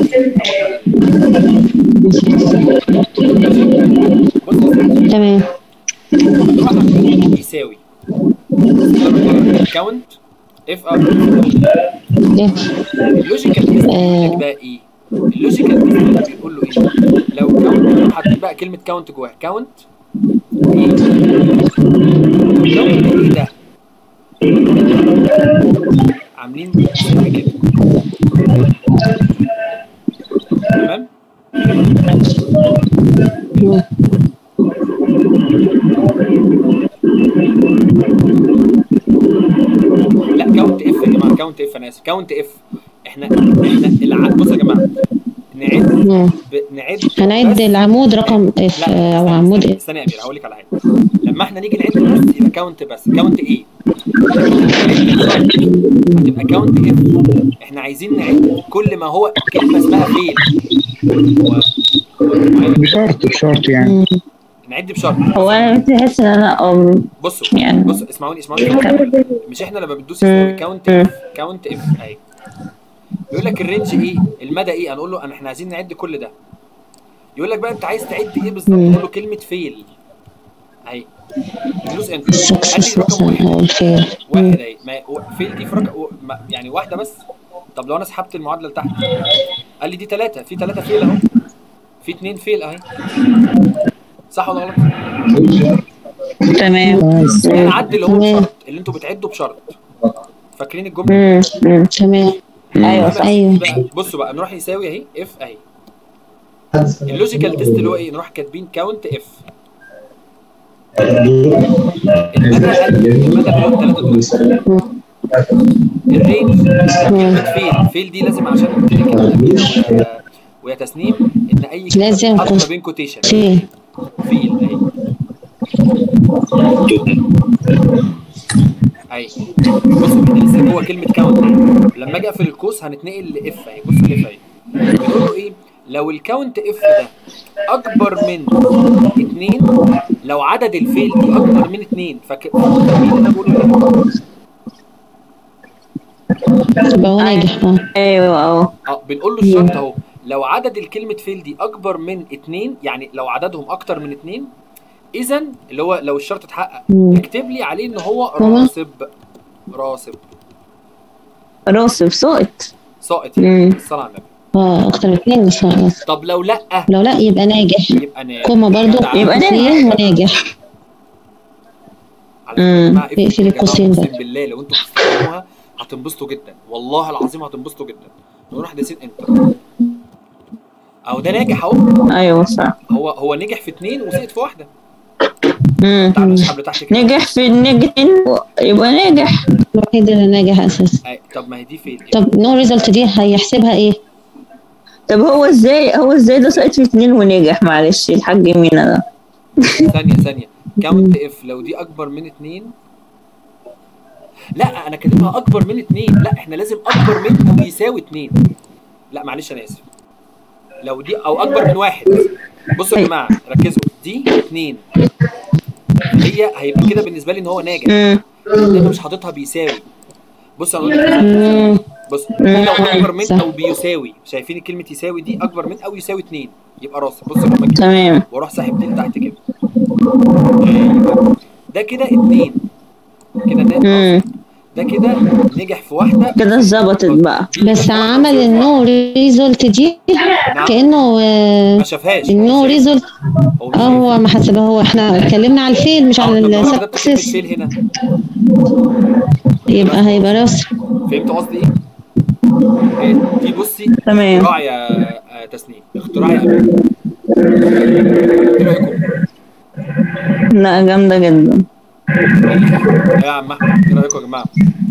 بص تمام نروح عند يساوي كاونت اف ار اللوجيكال تيست بيقول لك بقى ايه؟ اللوجيكال تيست بيقول له ايه؟ لو كاونت حاطين بقى كلمه كاونت جواها كاونت ايه؟ كاونت ايه ده؟ عاملين سنه كده تمام؟ لا كاونت اف يا جماعه كاونت اف انا اسف كاونت اف احنا احنا الع... بصوا يا جماعه نعد مم. ب... نعد هنعد بس- العمود رقم اف لا آه، او استنى- عمود استنى- اف استنى يا امير هقول لك على حاجه لما احنا نيجي نعد بس يبقى كاونت بس كاونت ايه؟ هتبقى كاونت اف احنا عايزين نعد كل ما هو كلمه اسمها فين و... بشرط بشرط يعني مم. نعد بشرط هو انا بتحس ان انا اه بصوا يعني بصوا اسمعوني اسمعوني مش احنا لما بندوس كاونت اف كاونت اف اهي يقول لك الرينج ايه المدى ايه هنقول له انا احنا عايزين نعد كل ده يقول لك بقى انت عايز تعد ايه بالظبط نقول له كلمه فيل اهي دوس انتر قال لي رقم واحد او الفيل واحد اهي ما فيل دي في رقم و- ما- يعني واحده بس طب لو انا سحبت المعادله لتحت قال لي دي ثلاثه في ثلاثه فيل اهو في اثنين فيل اهي صح ولا غلط؟ تمام نعدي اللي هو تمام. بشرط اللي انتوا بتعدوا بشرط فاكرين الجمله مم. مم. تمام ايوه بس صح ايوه بقى بصوا بقى نروح يساوي اهي اف اهي اللوجيكال تيست اللي هو ايه نروح كاتبين كاونت اف المدى قد- المدى اللي هو الثلاثه دول الرينج كلمه فيل فيل دي لازم عشان قلت لك يا أميرة ويا- ويا تسنيم ان اي كلمه لازم تتحط ما كوس- بين كوتيشن فين فيل اهي اهي بصوا احنا لسه جوه كلمه كاونت لما اجي اقفل القوس هنتنقل لاف اهي بصوا الاف اهي بنقول له ايه لو الكاونت اف ده اكبر من اتنين لو عدد الفيل دي اكبر من اتنين فاكر مين اللي انا بقوله ده؟ يبقى هو ناجح اه ايوه اه اه بنقول له الشرط اهو لو عدد الكلمة فيل دي أكبر من اتنين يعني لو عددهم أكتر من اتنين إذا اللي هو لو الشرط اتحقق مم. اكتب لي عليه إن هو تمام. راسب راسب راسب سقط ساقط مم. يعني الصلاة على النبي اه اكتر من اتنين بس خلاص طب لو لأ لو لا يبقى ناجح يبقى ناجح كوما برضو جدع. يبقى ناجح. قوسين وناجح على فكرة مم. يا جماعة اقفل اقفل يا القوسين جماعة، ده. أقسم بالله لو أنتوا بتستخدموها هتنبسطوا جدا والله العظيم هتنبسطوا جدا نروح دايسين انتر أهو ده ناجح أهو ايوه صح هو هو نجح في اتنين وسقط في واحدة مم. تعالى اسحب لتحت كده نجح في النجتين يبقى ناجح الوحيد اللي ناجح اساسا أي، طب ما هي دي فين طب نو ريزلت دي هيحسبها ايه؟ طب هو ازاي هو ازاي ده سقط في اتنين ونجح معلش الحاج مينا ده ثانية ثانية كاونت اف لو دي أكبر من اتنين لا أنا كاتبها أكبر من اتنين لا إحنا لازم أكبر من أو يساوي اتنين لا معلش أنا آسف لو دي أو أكبر من واحد بصوا يا جماعة ركزوا دي اتنين هي هيبقى كده بالنسبة لي إن هو ناجح مم. أنا مش حاططها بيساوي بص أنا أقول لك مم. بص دي لو أكبر من صح. أو بيساوي شايفين كلمة يساوي دي أكبر من أو يساوي اتنين يبقى راسب بص لما أجي تمام واروح ساحب دي لتحت كده أيوة. ده كده اتنين كده ده مم. ده كده نجح في واحده كده ظبطت بقى بس عمل النو ريزلت دي نعم. كانه آه، ما شافهاش النو ريزلت هو اه هو ما حسبها هو احنا اتكلمنا على الفيل مش على السكسس الفيل هنا يبقى هيبقى راس فهمت قصدي ايه؟ إيه؟ دي بصي تمام اختراع يا آه، تسنيم اختراع يا امين ايه رايكم؟ لا جامدة جدا يا عم احمد ايه رايكم يا جماعه؟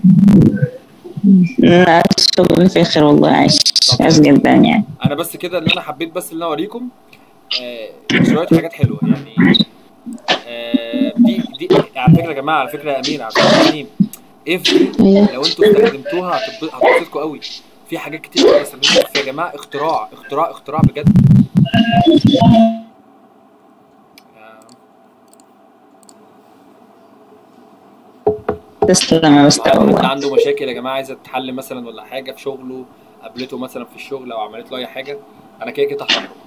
لا الشغل فاخر والله عايش عايش جدا يعني انا بس كده ان انا حبيت بس ان انا اوريكم آه شويه حاجات حلوه يعني آه دي دي على فكره يا جماعه على فكره يا امين على فكره يا امين اف دي ايوه لو انتوا استخدمتوها هتب- هتبسطكم قوي في حاجات كتير قوي استخدموها يا جماعه اختراع اختراع اختراع بجد تسلم يا مستر لو حد والله عنده مشاكل يا جماعه عايزه تتحل مثلا ولا حاجه في شغله قابلته مثلا في الشغل او عملت له اي حاجه انا كده كده تحت امركم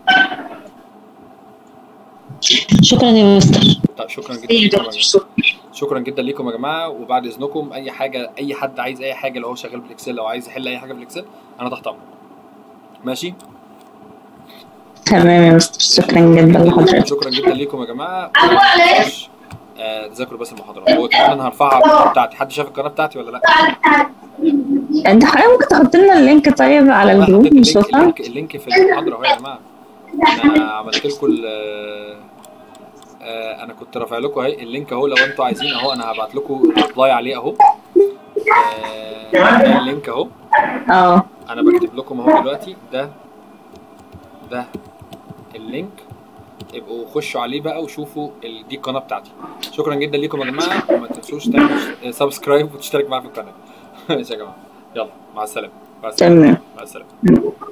شكرا يا مستر طيب شكرا جدا ليكم يا جماعة. شكرا جدا ليكم يا جماعه وبعد اذنكم اي حاجه اي حد عايز اي حاجه لو هو شغال بالاكسل او عايز يحل اي حاجه بالاكسل انا تحت امرك ماشي تمام يا مستر شكرا جدا لحضرتك شكرا جدا ليكم يا جماعه آه، تذاكروا بس المحاضرات هو كمان انا هرفعها على القناه بتاعتي حد شاف القناه بتاعتي ولا لا؟ انت حضرتك ممكن تحط لنا اللينك طيب على والله الجروب حطيت اللينك نشوفها اللينك, اللينك في المحاضره اهو يا جماعه انا عملت لكم ال- آه، انا كنت رافع لكم اهي اللينك اهو لو انتوا عايزين اهو انا هبعت لكم ريبلاي عليه اهو آه، ده اللينك اهو اه انا بكتب لكم اهو دلوقتي ده ده اللينك ابقوا خشوا عليه بقى وشوفوا ال- دي القناه بتاعتي شكرا جدا ليكم يا جماعه وما تنسوش تعملوا سبسكرايب وتشترك معايا في القناه ماشي يا جماعه يلا مع السلامه مع السلامه تمام مع السلامه